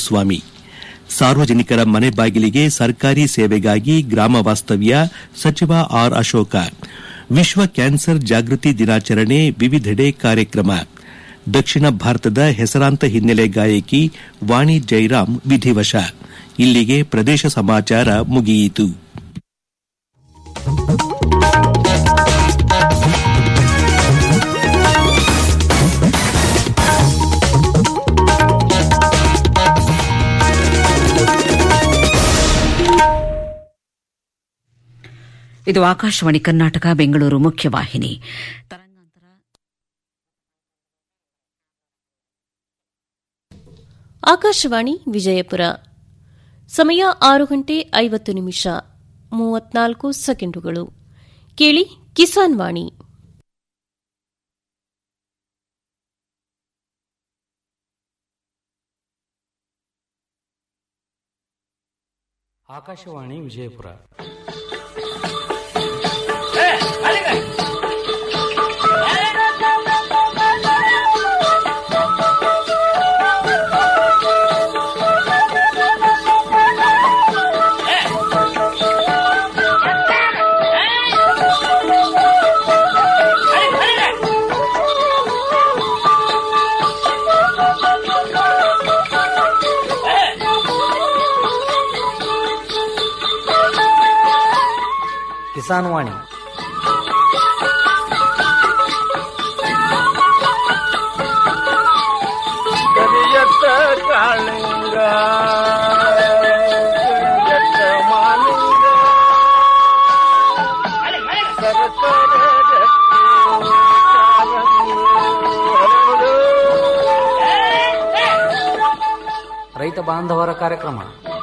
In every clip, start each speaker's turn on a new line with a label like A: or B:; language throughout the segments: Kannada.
A: ಸ್ವಾಮಿ ಸಾರ್ವಜನಿಕರ ಮನೆ ಬಾಗಿಲಿಗೆ ಸರ್ಕಾರಿ ಸೇವೆಗಾಗಿ ಗ್ರಾಮ ವಾಸ್ತವ್ಯ ಸಚಿವ ಆರ್ ಅಶೋಕ ವಿಶ್ವ ಕ್ಯಾನ್ಸರ್ ಜಾಗೃತಿ ದಿನಾಚರಣೆ ವಿವಿಧೆಡೆ ಕಾರ್ಯಕ್ರಮ ದಕ್ಷಿಣ ಭಾರತದ ಹೆಸರಾಂತ ಹಿನ್ನೆಲೆ ಗಾಯಕಿ ವಾಣಿ ಜೈರಾಮ್ ವಿಧಿವಶ ಇಲ್ಲಿಗೆ ಪ್ರದೇಶ ಸಮಾಚಾರ ಮುಗಿಯಿತು
B: ಇದು ಆಕಾಶವಾಣಿ ಕರ್ನಾಟಕ ಬೆಂಗಳೂರು ಮುಖ್ಯವಾಹಿನಿ ತರಂಗಾಂತರ
C: ಆಕಾಶವಾಣಿ ವಿಜಯಪುರ ಸಮಯ ಆರು ಗಂಟೆ ಐವತ್ತು ನಿಮಿಷ ಮೂವತ್ನಾಲ್ಕು ಸೆಕೆಂಡುಗಳು ಕೇಳಿ ಕಿಸಾನ್ ವಾಣಿ
D: ಆಕಾಶವಾಣಿ ವಿಜಯಪುರ ಕಿಸಾನ್ ವಾಣಿ
E: ಕರಿಯತ್ತ ಕಾಳಿಂಗ ಕರಿಯತ್ತ ಮಾಲಿಂಗ ಸರಸರ ರಕ್ತಿ ಕಾರಂಗಿ ಹರಡು.
D: ರೈತ ಬಾಂಧವರ ಕಾರ್ಯಕ್ರಮ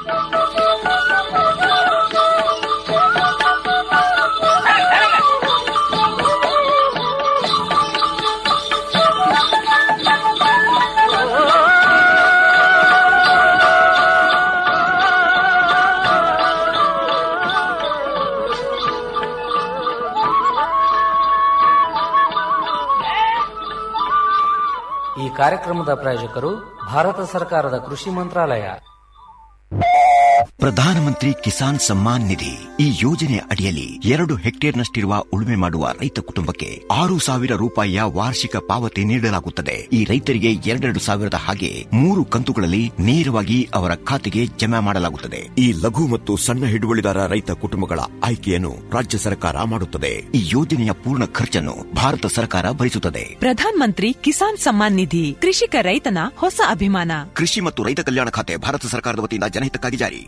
D: ಈ ಕಾರ್ಯಕ್ರಮದ ಪ್ರಾಯೋಜಕರು ಭಾರತ ಸರ್ಕಾರದ ಕೃಷಿ ಮಂತ್ರಾಲಯ
F: ಪ್ರಧಾನಮಂತ್ರಿ ಕಿಸಾನ್ ಸಮ್ಮಾನ್ ನಿಧಿ ಈ ಯೋಜನೆ ಅಡಿಯಲ್ಲಿ ಎರಡು ಹೆಕ್ಟೇರ್ನಷ್ಟಿರುವ ಉಳುಮೆ ಮಾಡುವ ರೈತ ಕುಟುಂಬಕ್ಕೆ ಆರು ಸಾವಿರ ರೂಪಾಯಿಯ ವಾರ್ಷಿಕ ಪಾವತಿ ನೀಡಲಾಗುತ್ತದೆ ಈ ರೈತರಿಗೆ ಎರಡೆರಡು ಸಾವಿರದ ಹಾಗೆ ಮೂರು ಕಂತುಗಳಲ್ಲಿ ನೇರವಾಗಿ ಅವರ ಖಾತೆಗೆ ಜಮಾ ಮಾಡಲಾಗುತ್ತದೆ ಈ ಲಘು ಮತ್ತು ಸಣ್ಣ ಹಿಡುವಳಿದಾರ ರೈತ ಕುಟುಂಬಗಳ ಆಯ್ಕೆಯನ್ನು ರಾಜ್ಯ ಸರ್ಕಾರ ಮಾಡುತ್ತದೆ ಈ ಯೋಜನೆಯ ಪೂರ್ಣ ಖರ್ಚನ್ನು ಭಾರತ ಸರ್ಕಾರ ಭರಿಸುತ್ತದೆ
G: ಪ್ರಧಾನ್ ಮಂತ್ರಿ ಕಿಸಾನ್ ಸಮ್ಮಾನ್ ನಿಧಿ ಕೃಷಿಕ ರೈತನ ಹೊಸ ಅಭಿಮಾನ
F: ಕೃಷಿ ಮತ್ತು ರೈತ ಕಲ್ಯಾಣ ಖಾತೆ ಭಾರತ ಸರ್ಕಾರದ ವತಿಯಿಂದ ಜನಹಿತಕ್ಕಾಗಿ ಜಾರಿ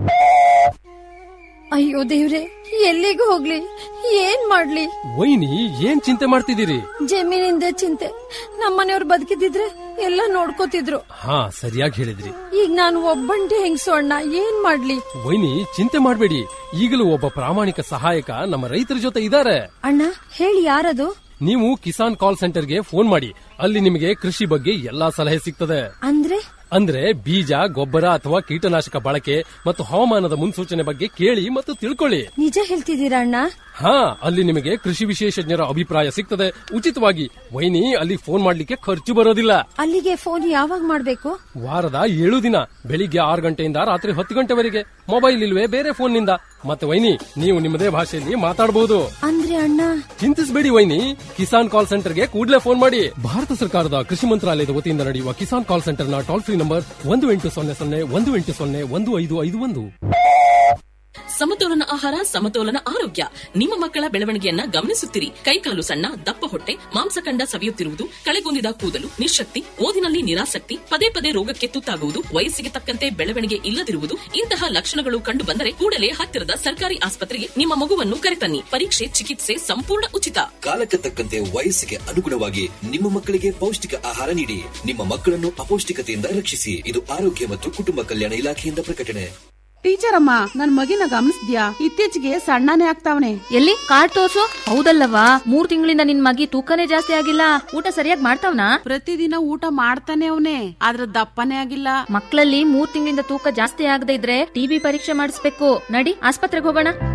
H: ಅಯ್ಯೋ ದೇವ್ರೆ ಎಲ್ಲಿಗೆ ಹೋಗ್ಲಿ ಏನ್ ಮಾಡ್ಲಿ
I: ವೈನಿ ಏನ್ ಚಿಂತೆ ಮಾಡ್ತಿದ್ದೀರಿ
H: ಜಮೀನಿಂದ ಚಿಂತೆ ನಮ್ಮನೆಯವ್ರು ಬದುಕಿದಿದ್ರೆ ಎಲ್ಲ ನೋಡ್ಕೋತಿದ್ರು
I: ಹಾ ಸರಿಯಾಗಿ ಹೇಳಿದ್ರಿ
H: ಈಗ ನಾನು ಒಬ್ಬಂಟಿ ಹೆಂಗ್ಸು ಅಣ್ಣ ಏನ್ ಮಾಡ್ಲಿ
I: ವೈನಿ ಚಿಂತೆ ಮಾಡಬೇಡಿ ಈಗಲೂ ಒಬ್ಬ ಪ್ರಾಮಾಣಿಕ ಸಹಾಯಕ ನಮ್ಮ ರೈತರ ಜೊತೆ ಇದ್ದಾರೆ
H: ಅಣ್ಣ ಹೇಳಿ ಯಾರದು
I: ನೀವು ಕಿಸಾನ್ ಕಾಲ್ ಸೆಂಟರ್ಗೆ ಫೋನ್ ಮಾಡಿ ಅಲ್ಲಿ ನಿಮಗೆ ಕೃಷಿ ಬಗ್ಗೆ ಎಲ್ಲಾ ಸಲಹೆ ಸಿಗ್ತದೆ
H: ಅಂದ್ರೆ
I: ಅಂದ್ರೆ ಬೀಜ ಗೊಬ್ಬರ ಅಥವಾ ಕೀಟನಾಶಕ ಬಳಕೆ ಮತ್ತು ಹವಾಮಾನದ ಮುನ್ಸೂಚನೆ ಬಗ್ಗೆ ಕೇಳಿ ಮತ್ತು ತಿಳ್ಕೊಳ್ಳಿ
H: ನಿಜ ಹೇಳ್ತಿದ್ದೀರಾ ಅಣ್ಣ
I: ಹಾ ಅಲ್ಲಿ ನಿಮಗೆ ಕೃಷಿ ವಿಶೇಷಜ್ಞರ ಅಭಿಪ್ರಾಯ ಸಿಗ್ತದೆ ಉಚಿತವಾಗಿ ವೈನಿ ಅಲ್ಲಿ ಫೋನ್ ಮಾಡ್ಲಿಕ್ಕೆ ಖರ್ಚು ಬರೋದಿಲ್ಲ
H: ಅಲ್ಲಿಗೆ ಫೋನ್ ಯಾವಾಗ ಮಾಡ್ಬೇಕು
I: ವಾರದ ಏಳು ದಿನ ಬೆಳಿಗ್ಗೆ ಆರು ಗಂಟೆಯಿಂದ ರಾತ್ರಿ ಹತ್ತು ಗಂಟೆವರೆಗೆ ಮೊಬೈಲ್ ಇಲ್ವೇ ಬೇರೆ ಫೋನ್ ನಿಂದ ಮತ್ತೆ ವೈನಿ ನೀವು ನಿಮ್ಮದೇ ಭಾಷೆಯಲ್ಲಿ ಮಾತಾಡಬಹುದು
H: ಅಂದ್ರೆ ಅಣ್ಣ
I: ಚಿಂತಿಸಬೇಡಿ ವೈನಿ ಕಿಸಾನ್ ಕಾಲ್ ಸೆಂಟರ್ಗೆ ಕೂಡಲೇ ಫೋನ್ ಮಾಡಿ ಭಾರತ ಸರ್ಕಾರದ ಕೃಷಿ ಮಂತ್ರಾಲಯದ ವತಿಯಿಂದ ನಡೆಯುವ ಕಿಸಾನ್ ಕಾಲ್ ಸೆಂಟರ್ನ ಟೋಲ್ ಫ್ರೀ ನಂಬರ್ ಒಂದು ಎಂಟು ಸೊನ್ನೆ ಸೊನ್ನೆ ಒಂದು ಎಂಟು ಸೊನ್ನೆ ಒಂದು ಐದು ಐದು ಒಂದು
J: ಸಮತೋಲನ ಆಹಾರ ಸಮತೋಲನ ಆರೋಗ್ಯ ನಿಮ್ಮ ಮಕ್ಕಳ ಬೆಳವಣಿಗೆಯನ್ನ ಗಮನಿಸುತ್ತಿರಿ ಕೈಕಾಲು ಸಣ್ಣ ದಪ್ಪ ಹೊಟ್ಟೆ ಮಾಂಸಖಂಡ ಸವಿಯುತ್ತಿರುವುದು ಕಳೆಗುಂದಿದ ಕೂದಲು ನಿಶಕ್ತಿ ಓದಿನಲ್ಲಿ ನಿರಾಸಕ್ತಿ ಪದೇ ಪದೇ ರೋಗಕ್ಕೆ ತುತ್ತಾಗುವುದು ವಯಸ್ಸಿಗೆ ತಕ್ಕಂತೆ ಬೆಳವಣಿಗೆ ಇಲ್ಲದಿರುವುದು ಇಂತಹ ಲಕ್ಷಣಗಳು ಕಂಡು ಬಂದರೆ ಕೂಡಲೇ ಹತ್ತಿರದ ಸರ್ಕಾರಿ ಆಸ್ಪತ್ರೆಗೆ ನಿಮ್ಮ ಮಗುವನ್ನು ಕರೆತನ್ನಿ ಪರೀಕ್ಷೆ ಚಿಕಿತ್ಸೆ ಸಂಪೂರ್ಣ ಉಚಿತ
K: ಕಾಲಕ್ಕೆ ತಕ್ಕಂತೆ ವಯಸ್ಸಿಗೆ ಅನುಗುಣವಾಗಿ ನಿಮ್ಮ ಮಕ್ಕಳಿಗೆ ಪೌಷ್ಟಿಕ ಆಹಾರ ನೀಡಿ ನಿಮ್ಮ ಮಕ್ಕಳನ್ನು ಅಪೌಷ್ಟಿಕತೆಯಿಂದ ರಕ್ಷಿಸಿ ಇದು ಆರೋಗ್ಯ ಮತ್ತು ಕುಟುಂಬ ಕಲ್ಯಾಣ ಇಲಾಖೆಯಿಂದ ಪ್ರಕಟಣೆ
L: ಟೀಚರ್ ಅಮ್ಮ ನನ್ ಮಗಿನ ಗಮನಿಸ್ದ್ಯಾ ಇತ್ತೀಚೆಗೆ ಸಣ್ಣನೇ ಆಗ್ತಾವನೆ
M: ಎಲ್ಲಿ ಕಾರ್ಡ್ ತೋರ್ಸು ಹೌದಲ್ಲವಾ ಮೂರ್ ತಿಂಗಳಿಂದ ನಿನ್ ಮಗಿ ತೂಕನೇ ಜಾಸ್ತಿ ಆಗಿಲ್ಲ ಊಟ ಸರಿಯಾಗಿ ಮಾಡ್ತಾವ್ನಾ
L: ಪ್ರತಿದಿನ ಊಟ ಮಾಡ್ತಾನೆ ಅವನೇ ಆದ್ರ ದಪ್ಪನೇ ಆಗಿಲ್ಲ
M: ಮಕ್ಕಳಲ್ಲಿ ಮೂರ್ ತಿಂಗಳಿಂದ ತೂಕ ಜಾಸ್ತಿ ಆಗದೆ ಇದ್ರೆ ಟಿಬಿ ಪರೀಕ್ಷೆ ಮಾಡಿಸ್ಬೇಕು ನಡಿ ಆಸ್ಪತ್ರೆಗೆ ಹೋಗೋಣ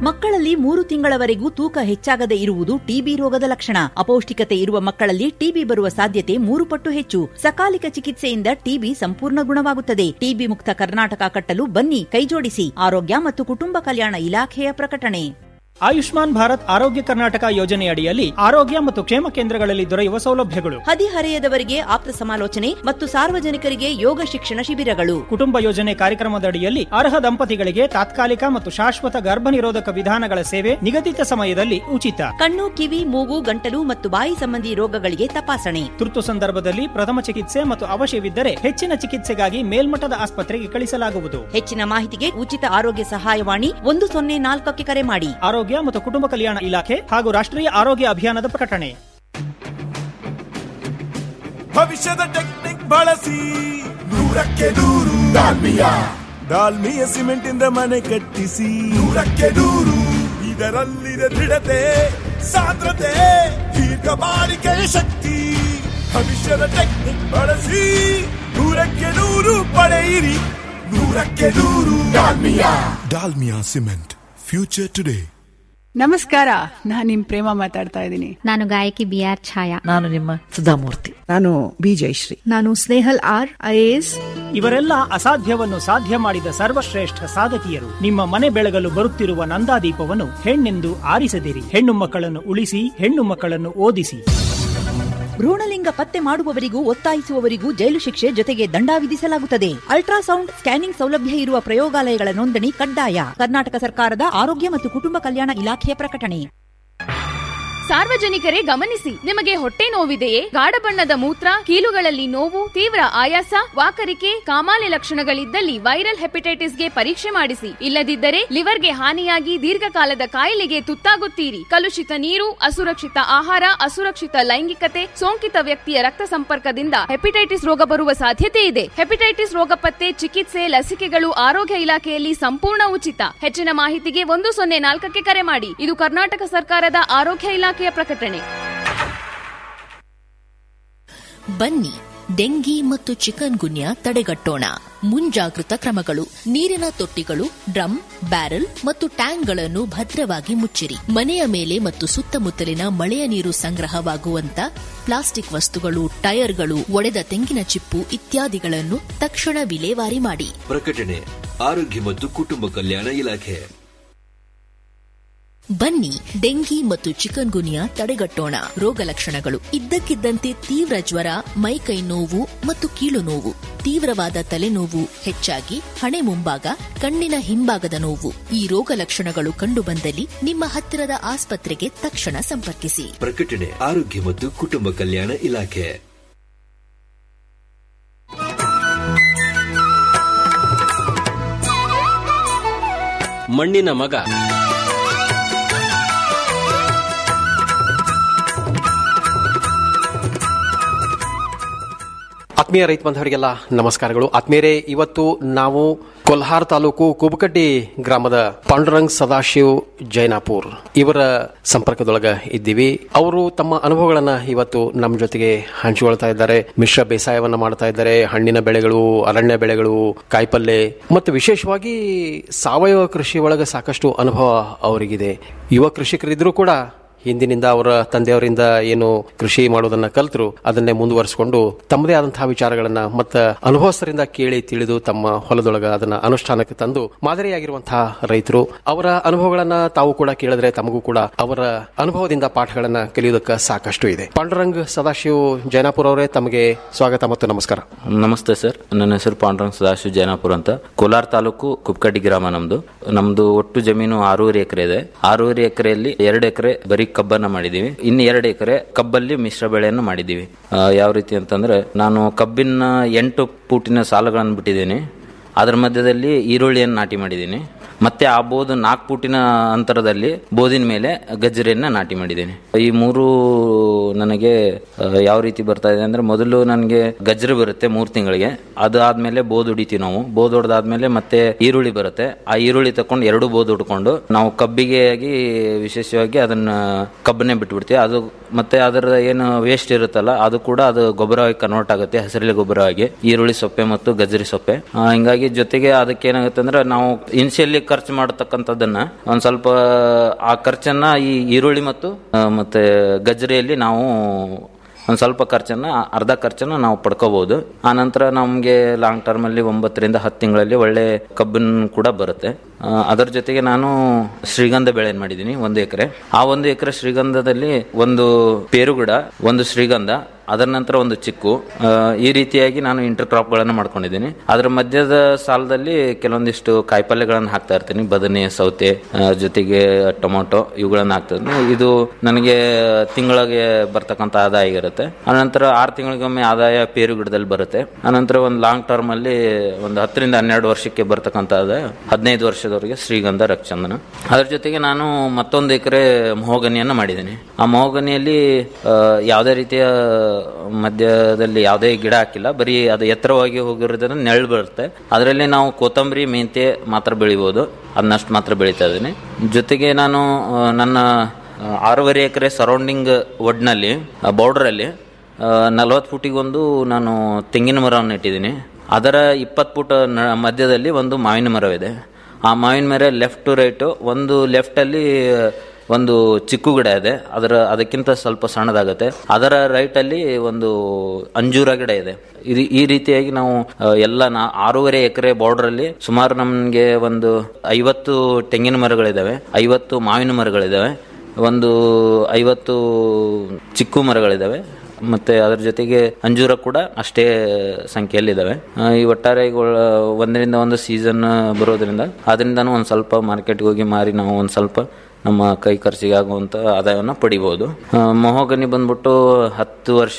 N: ಮಕ್ಕಳಲ್ಲಿ ಮೂರು ತಿಂಗಳವರೆಗೂ ತೂಕ ಹೆಚ್ಚಾಗದೆ ಇರುವುದು ಟಿಬಿ ರೋಗದ ಲಕ್ಷಣ ಅಪೌಷ್ಟಿಕತೆ ಇರುವ ಮಕ್ಕಳಲ್ಲಿ ಟಿಬಿ ಬರುವ ಸಾಧ್ಯತೆ ಮೂರು ಪಟ್ಟು ಹೆಚ್ಚು ಸಕಾಲಿಕ ಚಿಕಿತ್ಸೆಯಿಂದ ಟಿಬಿ ಸಂಪೂರ್ಣ ಗುಣವಾಗುತ್ತದೆ ಟಿಬಿ ಮುಕ್ತ ಕರ್ನಾಟಕ ಕಟ್ಟಲು ಬನ್ನಿ ಕೈಜೋಡಿಸಿ ಆರೋಗ್ಯ ಮತ್ತು ಕುಟುಂಬ ಕಲ್ಯಾಣ ಇಲಾಖೆಯ ಪ್ರಕಟಣೆ
O: ಆಯುಷ್ಮಾನ್ ಭಾರತ್ ಆರೋಗ್ಯ ಕರ್ನಾಟಕ ಯೋಜನೆಯಡಿಯಲ್ಲಿ ಆರೋಗ್ಯ ಮತ್ತು ಕ್ಷೇಮ ಕೇಂದ್ರಗಳಲ್ಲಿ ದೊರೆಯುವ ಸೌಲಭ್ಯಗಳು
N: ಹದಿಹರೆಯದವರಿಗೆ ಆಪ್ತ ಸಮಾಲೋಚನೆ ಮತ್ತು ಸಾರ್ವಜನಿಕರಿಗೆ ಯೋಗ ಶಿಕ್ಷಣ ಶಿಬಿರಗಳು
O: ಕುಟುಂಬ ಯೋಜನೆ ಕಾರ್ಯಕ್ರಮದಡಿಯಲ್ಲಿ ಅರ್ಹ ದಂಪತಿಗಳಿಗೆ ತಾತ್ಕಾಲಿಕ ಮತ್ತು ಶಾಶ್ವತ ಗರ್ಭ ನಿರೋಧಕ ವಿಧಾನಗಳ ಸೇವೆ ನಿಗದಿತ ಸಮಯದಲ್ಲಿ ಉಚಿತ
N: ಕಣ್ಣು ಕಿವಿ ಮೂಗು ಗಂಟಲು ಮತ್ತು ಬಾಯಿ ಸಂಬಂಧಿ ರೋಗಗಳಿಗೆ ತಪಾಸಣೆ
O: ತುರ್ತು ಸಂದರ್ಭದಲ್ಲಿ ಪ್ರಥಮ ಚಿಕಿತ್ಸೆ ಮತ್ತು ಅವಶ್ಯವಿದ್ದರೆ ಹೆಚ್ಚಿನ ಚಿಕಿತ್ಸೆಗಾಗಿ ಮೇಲ್ಮಟ್ಟದ ಆಸ್ಪತ್ರೆಗೆ ಕಳಿಸಲಾಗುವುದು
N: ಹೆಚ್ಚಿನ ಮಾಹಿತಿಗೆ ಉಚಿತ ಆರೋಗ್ಯ ಸಹಾಯವಾಣಿ ಒಂದು ಸೊನ್ನೆ ನಾಲ್ಕಕ್ಕೆ ಕರೆ ಮಾಡಿ
O: ಆರೋಗ್ಯ ಮತ್ತು ಕುಟುಂಬ ಕಲ್ಯಾಣ ಇಲಾಖೆ ಹಾಗೂ ರಾಷ್ಟ್ರೀಯ ಆರೋಗ್ಯ ಅಭಿಯಾನದ ಪ್ರಕಟಣೆ
P: ಭವಿಷ್ಯದ ಟೆಕ್ನಿಕ್ ಬಳಸಿ ನೂರಕ್ಕೆ ನೂರು ಡಾಲ್ಮಿಯ ಡಾಲ್ಮಿಯ ಸಿಮೆಂಟ್ ಇಂದ ಮನೆ ಕಟ್ಟಿಸಿ ನೂರಕ್ಕೆ ನೂರು ಇದರಲ್ಲಿದೆ ದೃಢತೆ ಸಾಂದ್ರತೆ ದೀರ್ಘ ಬಾಳಿಕೆಯ ಶಕ್ತಿ ಭವಿಷ್ಯದ ಟೆಕ್ನಿಕ್ ಬಳಸಿ ನೂರಕ್ಕೆ ನೂರು ಪಡೆಯಿರಿ ನೂರಕ್ಕೆ ನೂರು Dalmia Dalmia cement future today
L: ನಮಸ್ಕಾರ ನಾನ್ ನಿಮ್ ಪ್ರೇಮ ಮಾತಾಡ್ತಾ ಇದ್ದೀನಿ
Q: ನಾನು ಗಾಯಕಿ ಬಿ ಆರ್ ಛಾಯಾ
R: ನಾನು ನಿಮ್ಮ ಸುಧಾಮೂರ್ತಿ
L: ನಾನು ಬಿ ಜಯಶ್ರೀ
Q: ನಾನು ಸ್ನೇಹಲ್ ಆರ್ ಐಎಎಸ್
O: ಇವರೆಲ್ಲ ಅಸಾಧ್ಯವನ್ನು ಸಾಧ್ಯ ಮಾಡಿದ ಸರ್ವಶ್ರೇಷ್ಠ ಸಾಧಕಿಯರು ನಿಮ್ಮ ಮನೆ ಬೆಳಗಲು ಬರುತ್ತಿರುವ ನಂದಾದೀಪವನ್ನು ಹೆಣ್ಣೆಂದು ಆರಿಸದಿರಿ ಹೆಣ್ಣು ಮಕ್ಕಳನ್ನು ಉಳಿಸಿ ಹೆಣ್ಣು ಮಕ್ಕಳನ್ನು ಓದಿಸಿ
N: ಭ್ರೂಣಲಿಂಗ ಪತ್ತೆ ಮಾಡುವವರಿಗೂ ಒತ್ತಾಯಿಸುವವರಿಗೂ ಜೈಲು ಶಿಕ್ಷೆ ಜೊತೆಗೆ ದಂಡ ವಿಧಿಸಲಾಗುತ್ತದೆ ಅಲ್ಟ್ರಾಸೌಂಡ್ ಸ್ಕ್ಯಾನಿಂಗ್ ಸೌಲಭ್ಯ ಇರುವ ಪ್ರಯೋಗಾಲಯಗಳ ನೋಂದಣಿ ಕಡ್ಡಾಯ ಕರ್ನಾಟಕ ಸರ್ಕಾರದ ಆರೋಗ್ಯ ಮತ್ತು ಕುಟುಂಬ ಕಲ್ಯಾಣ ಇಲಾಖೆಯ ಪ್ರಕಟಣೆ
S: ಸಾರ್ವಜನಿಕರೇ ಗಮನಿಸಿ ನಿಮಗೆ ಹೊಟ್ಟೆ ನೋವಿದೆಯೇ ಗಾಢ ಬಣ್ಣದ ಮೂತ್ರ ಕೀಲುಗಳಲ್ಲಿ ನೋವು ತೀವ್ರ ಆಯಾಸ ವಾಕರಿಕೆ ಕಾಮಾಲೆ ಲಕ್ಷಣಗಳಿದ್ದಲ್ಲಿ ವೈರಲ್ ಹೆಪಟೈಟಿಸ್ಗೆ ಪರೀಕ್ಷೆ ಮಾಡಿಸಿ ಇಲ್ಲದಿದ್ದರೆ ಲಿವರ್ಗೆ ಹಾನಿಯಾಗಿ ದೀರ್ಘಕಾಲದ ಕಾಯಿಲೆಗೆ ತುತ್ತಾಗುತ್ತೀರಿ ಕಲುಷಿತ ನೀರು ಅಸುರಕ್ಷಿತ ಆಹಾರ ಅಸುರಕ್ಷಿತ ಲೈಂಗಿಕತೆ ಸೋಂಕಿತ ವ್ಯಕ್ತಿಯ ರಕ್ತ ಸಂಪರ್ಕದಿಂದ ಹೆಪಟೈಟಿಸ್ ರೋಗ ಬರುವ ಸಾಧ್ಯತೆ ಇದೆ ಹೆಪಟೈಟಿಸ್ ರೋಗ ಪತ್ತೆ ಚಿಕಿತ್ಸೆ ಲಸಿಕೆಗಳು ಆರೋಗ್ಯ ಇಲಾಖೆಯಲ್ಲಿ ಸಂಪೂರ್ಣ ಉಚಿತ ಹೆಚ್ಚಿನ ಮಾಹಿತಿಗೆ ಒಂದು ಸೊನ್ನೆ ನಾಲ್ಕಕ್ಕೆ ಕರೆ ಮಾಡಿ ಇದು ಕರ್ನಾಟಕ ಸರ್ಕಾರದ ಆರೋಗ್ಯ ಇಲಾಖೆಯ ಪ್ರಕಟಣೆ
T: ಬನ್ನಿ ಡೆಂಗಿ ಮತ್ತು ಚಿಕನ್ ಗುನ್ಯಾ ತಡೆಗಟ್ಟೋಣ ಮುಂಜಾಗೃತ ಕ್ರಮಗಳು ನೀರಿನ ತೊಟ್ಟಿಗಳು ಡ್ರಮ್ ಬ್ಯಾರೆಲ್ ಮತ್ತು ಟ್ಯಾಂಕ್ಗಳನ್ನು ಭದ್ರವಾಗಿ ಮುಚ್ಚಿರಿ ಮನೆಯ ಮೇಲೆ ಮತ್ತು ಸುತ್ತಮುತ್ತಲಿನ ಮಳೆಯ ನೀರು ಸಂಗ್ರಹವಾಗುವಂತ ಪ್ಲಾಸ್ಟಿಕ್ ವಸ್ತುಗಳು ಟೈರ್ಗಳು ಒಡೆದ ತೆಂಗಿನ ಚಿಪ್ಪು ಇತ್ಯಾದಿಗಳನ್ನು ತಕ್ಷಣ ವಿಲೇವಾರಿ ಮಾಡಿ
K: ಪ್ರಕಟಣೆ ಆರೋಗ್ಯ ಮತ್ತು ಕುಟುಂಬ ಕಲ್ಯಾಣ ಇಲಾಖೆ
T: ಬನ್ನಿ ಡೆಂಗಿ ಮತ್ತು ಚಿಕನ್ ಗುನಿಯಾ ತಡೆಗಟ್ಟೋಣ ರೋಗ ಲಕ್ಷಣಗಳು ಇದ್ದಕ್ಕಿದ್ದಂತೆ ತೀವ್ರ ಜ್ವರ ಮೈಕೈ ನೋವು ಮತ್ತು ಕೀಲು ನೋವು ತೀವ್ರವಾದ ತಲೆನೋವು ಹೆಚ್ಚಾಗಿ ಹಣೆ ಮುಂಭಾಗ ಕಣ್ಣಿನ ಹಿಂಭಾಗದ ನೋವು ಈ ರೋಗ ಲಕ್ಷಣಗಳು ಕಂಡುಬಂದಲ್ಲಿ ನಿಮ್ಮ ಹತ್ತಿರದ ಆಸ್ಪತ್ರೆಗೆ ತಕ್ಷಣ ಸಂಪರ್ಕಿಸಿ
K: ಪ್ರಕಟಣೆ ಆರೋಗ್ಯ ಮತ್ತು ಕುಟುಂಬ ಕಲ್ಯಾಣ ಇಲಾಖೆ
U: ಮಣ್ಣಿನ ಮಗ ಆತ್ಮೀಯ ರೈತ ಬಂಧವರಿಗೆಲ್ಲ ನಮಸ್ಕಾರಗಳು ಆತ್ಮೀಯರೇ ಇವತ್ತು ನಾವು ಕೊಲ್ಹಾರ್ ತಾಲೂಕು ಕುಬಕಡ್ಡಿ ಗ್ರಾಮದ ಪಾಂಡುರಂಗ್ ಸದಾಶಿವ್ ಜೈನಾಪುರ್ ಇವರ ಸಂಪರ್ಕದೊಳಗ ಇದ್ದೀವಿ ಅವರು ತಮ್ಮ ಅನುಭವಗಳನ್ನ ಇವತ್ತು ನಮ್ಮ ಜೊತೆಗೆ ಹಂಚಿಕೊಳ್ತಾ ಇದ್ದಾರೆ ಮಿಶ್ರ ಬೇಸಾಯವನ್ನ ಮಾಡ್ತಾ ಇದ್ದಾರೆ ಹಣ್ಣಿನ ಬೆಳೆಗಳು ಅರಣ್ಯ ಬೆಳೆಗಳು ಕಾಯಿಪಲ್ಲೆ ಮತ್ತು ವಿಶೇಷವಾಗಿ ಸಾವಯವ ಕೃಷಿ ಒಳಗ ಸಾಕಷ್ಟು ಅನುಭವ ಅವರಿಗಿದೆ ಯುವ ಕೃಷಿಕರಿದ್ರೂ ಕೂಡ ಹಿಂದಿನಿಂದ ಅವರ ತಂದೆಯವರಿಂದ ಏನು ಕೃಷಿ ಮಾಡೋದನ್ನ ಕಲ್ತರು ಅದನ್ನೇ ಮುಂದುವರಿಸಿಕೊಂಡು ತಮ್ಮದೇ ಆದಂತಹ ವಿಚಾರಗಳನ್ನ ಮತ್ತ ಅನುಭವಸ್ಥರಿಂದ ಕೇಳಿ ತಿಳಿದು ತಮ್ಮ ಹೊಲದೊಳಗ ಅದನ್ನ ಅನುಷ್ಠಾನಕ್ಕೆ ತಂದು ಮಾದರಿಯಾಗಿರುವಂತಹ ರೈತರು ಅವರ ಅನುಭವಗಳನ್ನ ತಾವು ಕೂಡ ಕೇಳಿದ್ರೆ ತಮಗೂ ಕೂಡ ಅವರ ಅನುಭವದಿಂದ ಪಾಠಗಳನ್ನ ಕಲಿಯುವುದಕ್ಕೆ ಸಾಕಷ್ಟು ಇದೆ ಪಾಂಡುರಂಗ್ ಸದಾಶಿವ್ ಜೈನಾಪುರ ಅವರೇ ತಮಗೆ ಸ್ವಾಗತ ಮತ್ತು ನಮಸ್ಕಾರ
V: ನಮಸ್ತೆ ಸರ್ ನನ್ನ ಹೆಸರು ಪಾಂಡುರಂಗ್ ಸದಾಶಿವ್ ಜೈನಾಪುರ ಅಂತ ಕೋಲಾರ ತಾಲೂಕು ಕುಪ್ಕಡ್ಡಿ ಗ್ರಾಮ ನಮ್ದು ನಮ್ದು ಒಟ್ಟು ಜಮೀನು ಆರೂವರೆ ಎಕರೆ ಇದೆ ಆರೂವರೆ ಎಕರೆಯಲ್ಲಿ ಎರಡು ಎಕರೆ ಬರೀ ಕಬ್ಬನ್ನ ಮಾಡಿದೀವಿ ಇನ್ನು ಎರಡು ಎಕರೆ ಕಬ್ಬಲ್ಲಿ ಮಿಶ್ರ ಬೆಳೆಯನ್ನು ಮಾಡಿದೀವಿ ಆ, ಯಾವ ರೀತಿ ಅಂತಂದ್ರೆ ನಾನು ಕಬ್ಬಿನ ಎಂಟು ಫೂಟಿನ ಸಾಲುಗಳನ್ನು ಬಿಟ್ಟಿದ್ದೀನಿ ಅದರ ಮಧ್ಯದಲ್ಲಿ ಈರುಳ್ಳಿಯನ್ನು ನಾಟಿ ಮಾಡಿದ್ದೀನಿ ಮತ್ತೆ ಆ ಬೋದು ನಾಲ್ಕು ಫೂಟಿನ ಅಂತರದಲ್ಲಿ ಬೋದಿನ ಮೇಲೆ ಗಜ್ಜರಿಯನ್ನ ನಾಟಿ ಮಾಡಿದ್ದೀನಿ ಈ ಮೂರು ನನಗೆ ಆ, ಯಾವ ರೀತಿ ಬರ್ತಾ ಇದೆ ಅಂದ್ರೆ ಮೊದಲು ನನಗೆ ಗಜ್ಜರಿ ಬರುತ್ತೆ ಮೂರು ತಿಂಗಳಿಗೆ ಅದು ಆದ್ಮೇಲೆ ಬೋದ್ ಹೊಡಿತೀವಿ ನಾವು ಬೋದ್ ಹೊಡೆದಾದ್ಮೇಲೆ ಮತ್ತೆ ಈರುಳ್ಳಿ ಬರುತ್ತೆ ಆ ಈರುಳ್ಳಿ ತಕೊಂಡು ಎರಡು ಬೋದ್ ಹೊಡ್ಕೊಂಡು ನಾವು ಕಬ್ಬಿಗೆ ಆಗಿ ವಿಶೇಷವಾಗಿ ಅದನ್ನ ಕಬ್ಬನ್ನೇ ಬಿಟ್ಬಿಡ್ತೀವಿ ಅದು ಮತ್ತೆ ಅದರ ಏನು ವೇಸ್ಟ್ ಇರುತ್ತಲ್ಲ ಅದು ಕೂಡ ಅದು ಗೊಬ್ಬರವಾಗಿ ಕನ್ವರ್ಟ್ ಆಗುತ್ತೆ ಹಸಿರೆಲೆ ಗೊಬ್ಬರವಾಗಿ ಈರುಳ್ಳಿ ಸೊಪ್ಪೆ ಮತ್ತು ಗಜರಿ ಸೊಪ್ಪೆ ಆ, ಹಿಂಗಾಗಿ ಜೊತೆಗೆ ಅದಕ್ಕೆ ಏನಾಗುತ್ತೆ ಅಂದ್ರೆ ನಾವು ಇನಿಷಿಯಲಿ ಖರ್ಚು ಮಾಡತಕ್ಕಂಥದ್ದನ್ನ ಒಂದ್ ಸ್ವಲ್ಪ ಆ ಖರ್ಚನ್ನ ಈ ಈರುಳ್ಳಿ ಮತ್ತು ಆ, ಮತ್ತೆ ಗಜರಿಯಲ್ಲಿ ನಾವು ಒಂದು ಸ್ವಲ್ಪ ಖರ್ಚನ್ನ ಅರ್ಧ ಖರ್ಚನ್ನ ನಾವು ಪಡ್ಕೋಬಹುದು ಆ ನಂತರ ನಮಗೆ ಲಾಂಗ್ ಟರ್ಮ್ ಅಲ್ಲಿ ಒಂಬತ್ತರಿಂದ ಹತ್ತು ತಿಂಗಳಲ್ಲಿ ಒಳ್ಳೆ ಕಬ್ಬಿನ ಕೂಡ ಬರುತ್ತೆ ಆ, ಅದರ ಜೊತೆಗೆ ನಾನು ಶ್ರೀಗಂಧ ಬೆಳೆ ಮಾಡಿದ್ದೀನಿ ಒಂದು ಎಕರೆ ಆ ಒಂದು ಎಕರೆ ಶ್ರೀಗಂಧದಲ್ಲಿ ಒಂದು ಪೇರುಗಿಡ ಒಂದು ಶ್ರೀಗಂಧ ಅದರ ನಂತರ ಒಂದು ಚಿಕ್ಕು ಆ, ಈ ರೀತಿಯಾಗಿ ನಾನು ಇಂಟರ್ ಕ್ರಾಪ್ಗಳನ್ನು ಮಾಡ್ಕೊಂಡಿದ್ದೀನಿ ಅದರ ಮಧ್ಯದ ಸಾಲದಲ್ಲಿ ಕೆಲವೊಂದಿಷ್ಟು ಕಾಯಿಪಲ್ಯಗಳನ್ನು ಹಾಕ್ತಾ ಇರ್ತೀನಿ ಬದನೆ ಸೌತೆ ಆ, ಜೊತೆಗೆ ಟೊಮೊಟೊ ಇವುಗಳನ್ನು ಹಾಕ್ತಾ ಇರ್ತೀನಿ ಇದು ನನಗೆ ತಿಂಗಳಿಗೆ ಬರ್ತಕ್ಕಂಥ ಆದಾಯ ಇರುತ್ತೆ ಆನಂತರ ಆರು ತಿಂಗಳಿಗೊಮ್ಮೆ ಆದಾಯ ಪೇರು ಗಿಡದಲ್ಲಿ ಬರುತ್ತೆ ಆನಂತರ ಒಂದು ಲಾಂಗ್ ಟರ್ಮ್ ಅಲ್ಲಿ ಒಂದು ಹತ್ತರಿಂದ ಹನ್ನೆರಡು ವರ್ಷಕ್ಕೆ ಬರ್ತಕ್ಕಂಥ ಆದಾಯ ಹದಿನೈದು ವರ್ಷದವರೆಗೆ ಶ್ರೀಗಂಧ ರಕ್ಷಂದನ ಅದ್ರ ಜೊತೆಗೆ ನಾನು ಮತ್ತೊಂದು ಎಕರೆ ಮಹೋಗನಿಯನ್ನು ಮಾಡಿದ್ದೀನಿ ಆ ಮಹೋಗನಿಯಲ್ಲಿ ಆ, ಯಾವುದೇ ರೀತಿಯ ಮಧ್ಯದಲ್ಲಿ ಯಾವುದೇ ಗಿಡ ಹಾಕಿಲ್ಲ ಬರೀ ಅದು ಎತ್ತರವಾಗಿ ಹೋಗಿರೋದ್ರಿಂದ ನೆರಳು ಬರುತ್ತೆ ಅದರಲ್ಲಿ ನಾವು ಕೊತ್ತಂಬರಿ ಮೆಂತ್ಯ ಮಾತ್ರ ಬೆಳಿಬೋದು ಅದನ್ನಷ್ಟು ಮಾತ್ರ ಬೆಳೀತಾ ಇದ್ದೀನಿ ಜೊತೆಗೆ ನಾನು ಆ, ನನ್ನ ಆ, ಆರೂವರೆ ಎಕರೆ ಸರೌಂಡಿಂಗ್ ಒಡ್ನಲ್ಲಿ ಬೌರ್ಡರಲ್ಲಿ ನಲವತ್ತು ಫುಟಿಗೊಂದು ನಾನು ತೆಂಗಿನ ಮರವನ್ನು ಇಟ್ಟಿದ್ದೀನಿ ಅದರ ಇಪ್ಪತ್ತು ಫುಟ್ ನ- ಮಧ್ಯದಲ್ಲಿ ಒಂದು ಮಾವಿನ ಮರವಿದೆ ಆ ಮಾವಿನ ಮರ ಲೆಫ್ಟ್ ಟು ರೈಟು ಒಂದು ಲೆಫ್ಟಲ್ಲಿ ಒಂದು ಚಿಕ್ಕು ಗಿಡ ಇದೆ ಅದರ ಅದಕ್ಕಿಂತ ಸ್ವಲ್ಪ ಸಣ್ಣದಾಗುತ್ತೆ ಅದರ ರೈಟ್ ಅಲ್ಲಿ ಒಂದು ಅಂಜೂರ ಗಿಡ ಇದೆ ಇದು ಈ ರೀತಿಯಾಗಿ ನಾವು ಆ, ಎಲ್ಲ ನಾ ಆರೂವರೆ ಎಕರೆ ಬಾರ್ಡರ್ ಅಲ್ಲಿ ಸುಮಾರು ನಮಗೆ ಒಂದು ಐವತ್ತು ತೆಂಗಿನ ಮರಗಳಿದಾವೆ ಐವತ್ತು ಮಾವಿನ ಮರಗಳಿದಾವೆ ಒಂದು ಐವತ್ತು ಚಿಕ್ಕು ಮರಗಳಿದಾವೆ ಮತ್ತೆ ಅದರ ಜೊತೆಗೆ ಅಂಜೂರ ಕೂಡ ಅಷ್ಟೇ ಸಂಖ್ಯೆಯಲ್ಲಿದ್ದಾವೆ ಆ, ಈ ಒಟ್ಟಾರೆ ಇವುಗಳ ಒಂದರಿಂದ ಒಂದು ಸೀಸನ್ ಬರೋದ್ರಿಂದ ಅದರಿಂದನೂ ಒಂದು ಸ್ವಲ್ಪ ಮಾರ್ಕೆಟ್ಗೆ ಹೋಗಿ ಮಾರಿ ನಾವು ಒಂದು ಸ್ವಲ್ಪ ನಮ್ಮ ಕೈ ಖರ್ಚಿಗೆ ಆಗುವಂತ ಆದಾಯವನ್ನು ಪಡಿಬಹುದು ಆ, ಮೊಹೋಗನಿ ಬಂದ್ಬಿಟ್ಟು ಹತ್ತು ವರ್ಷ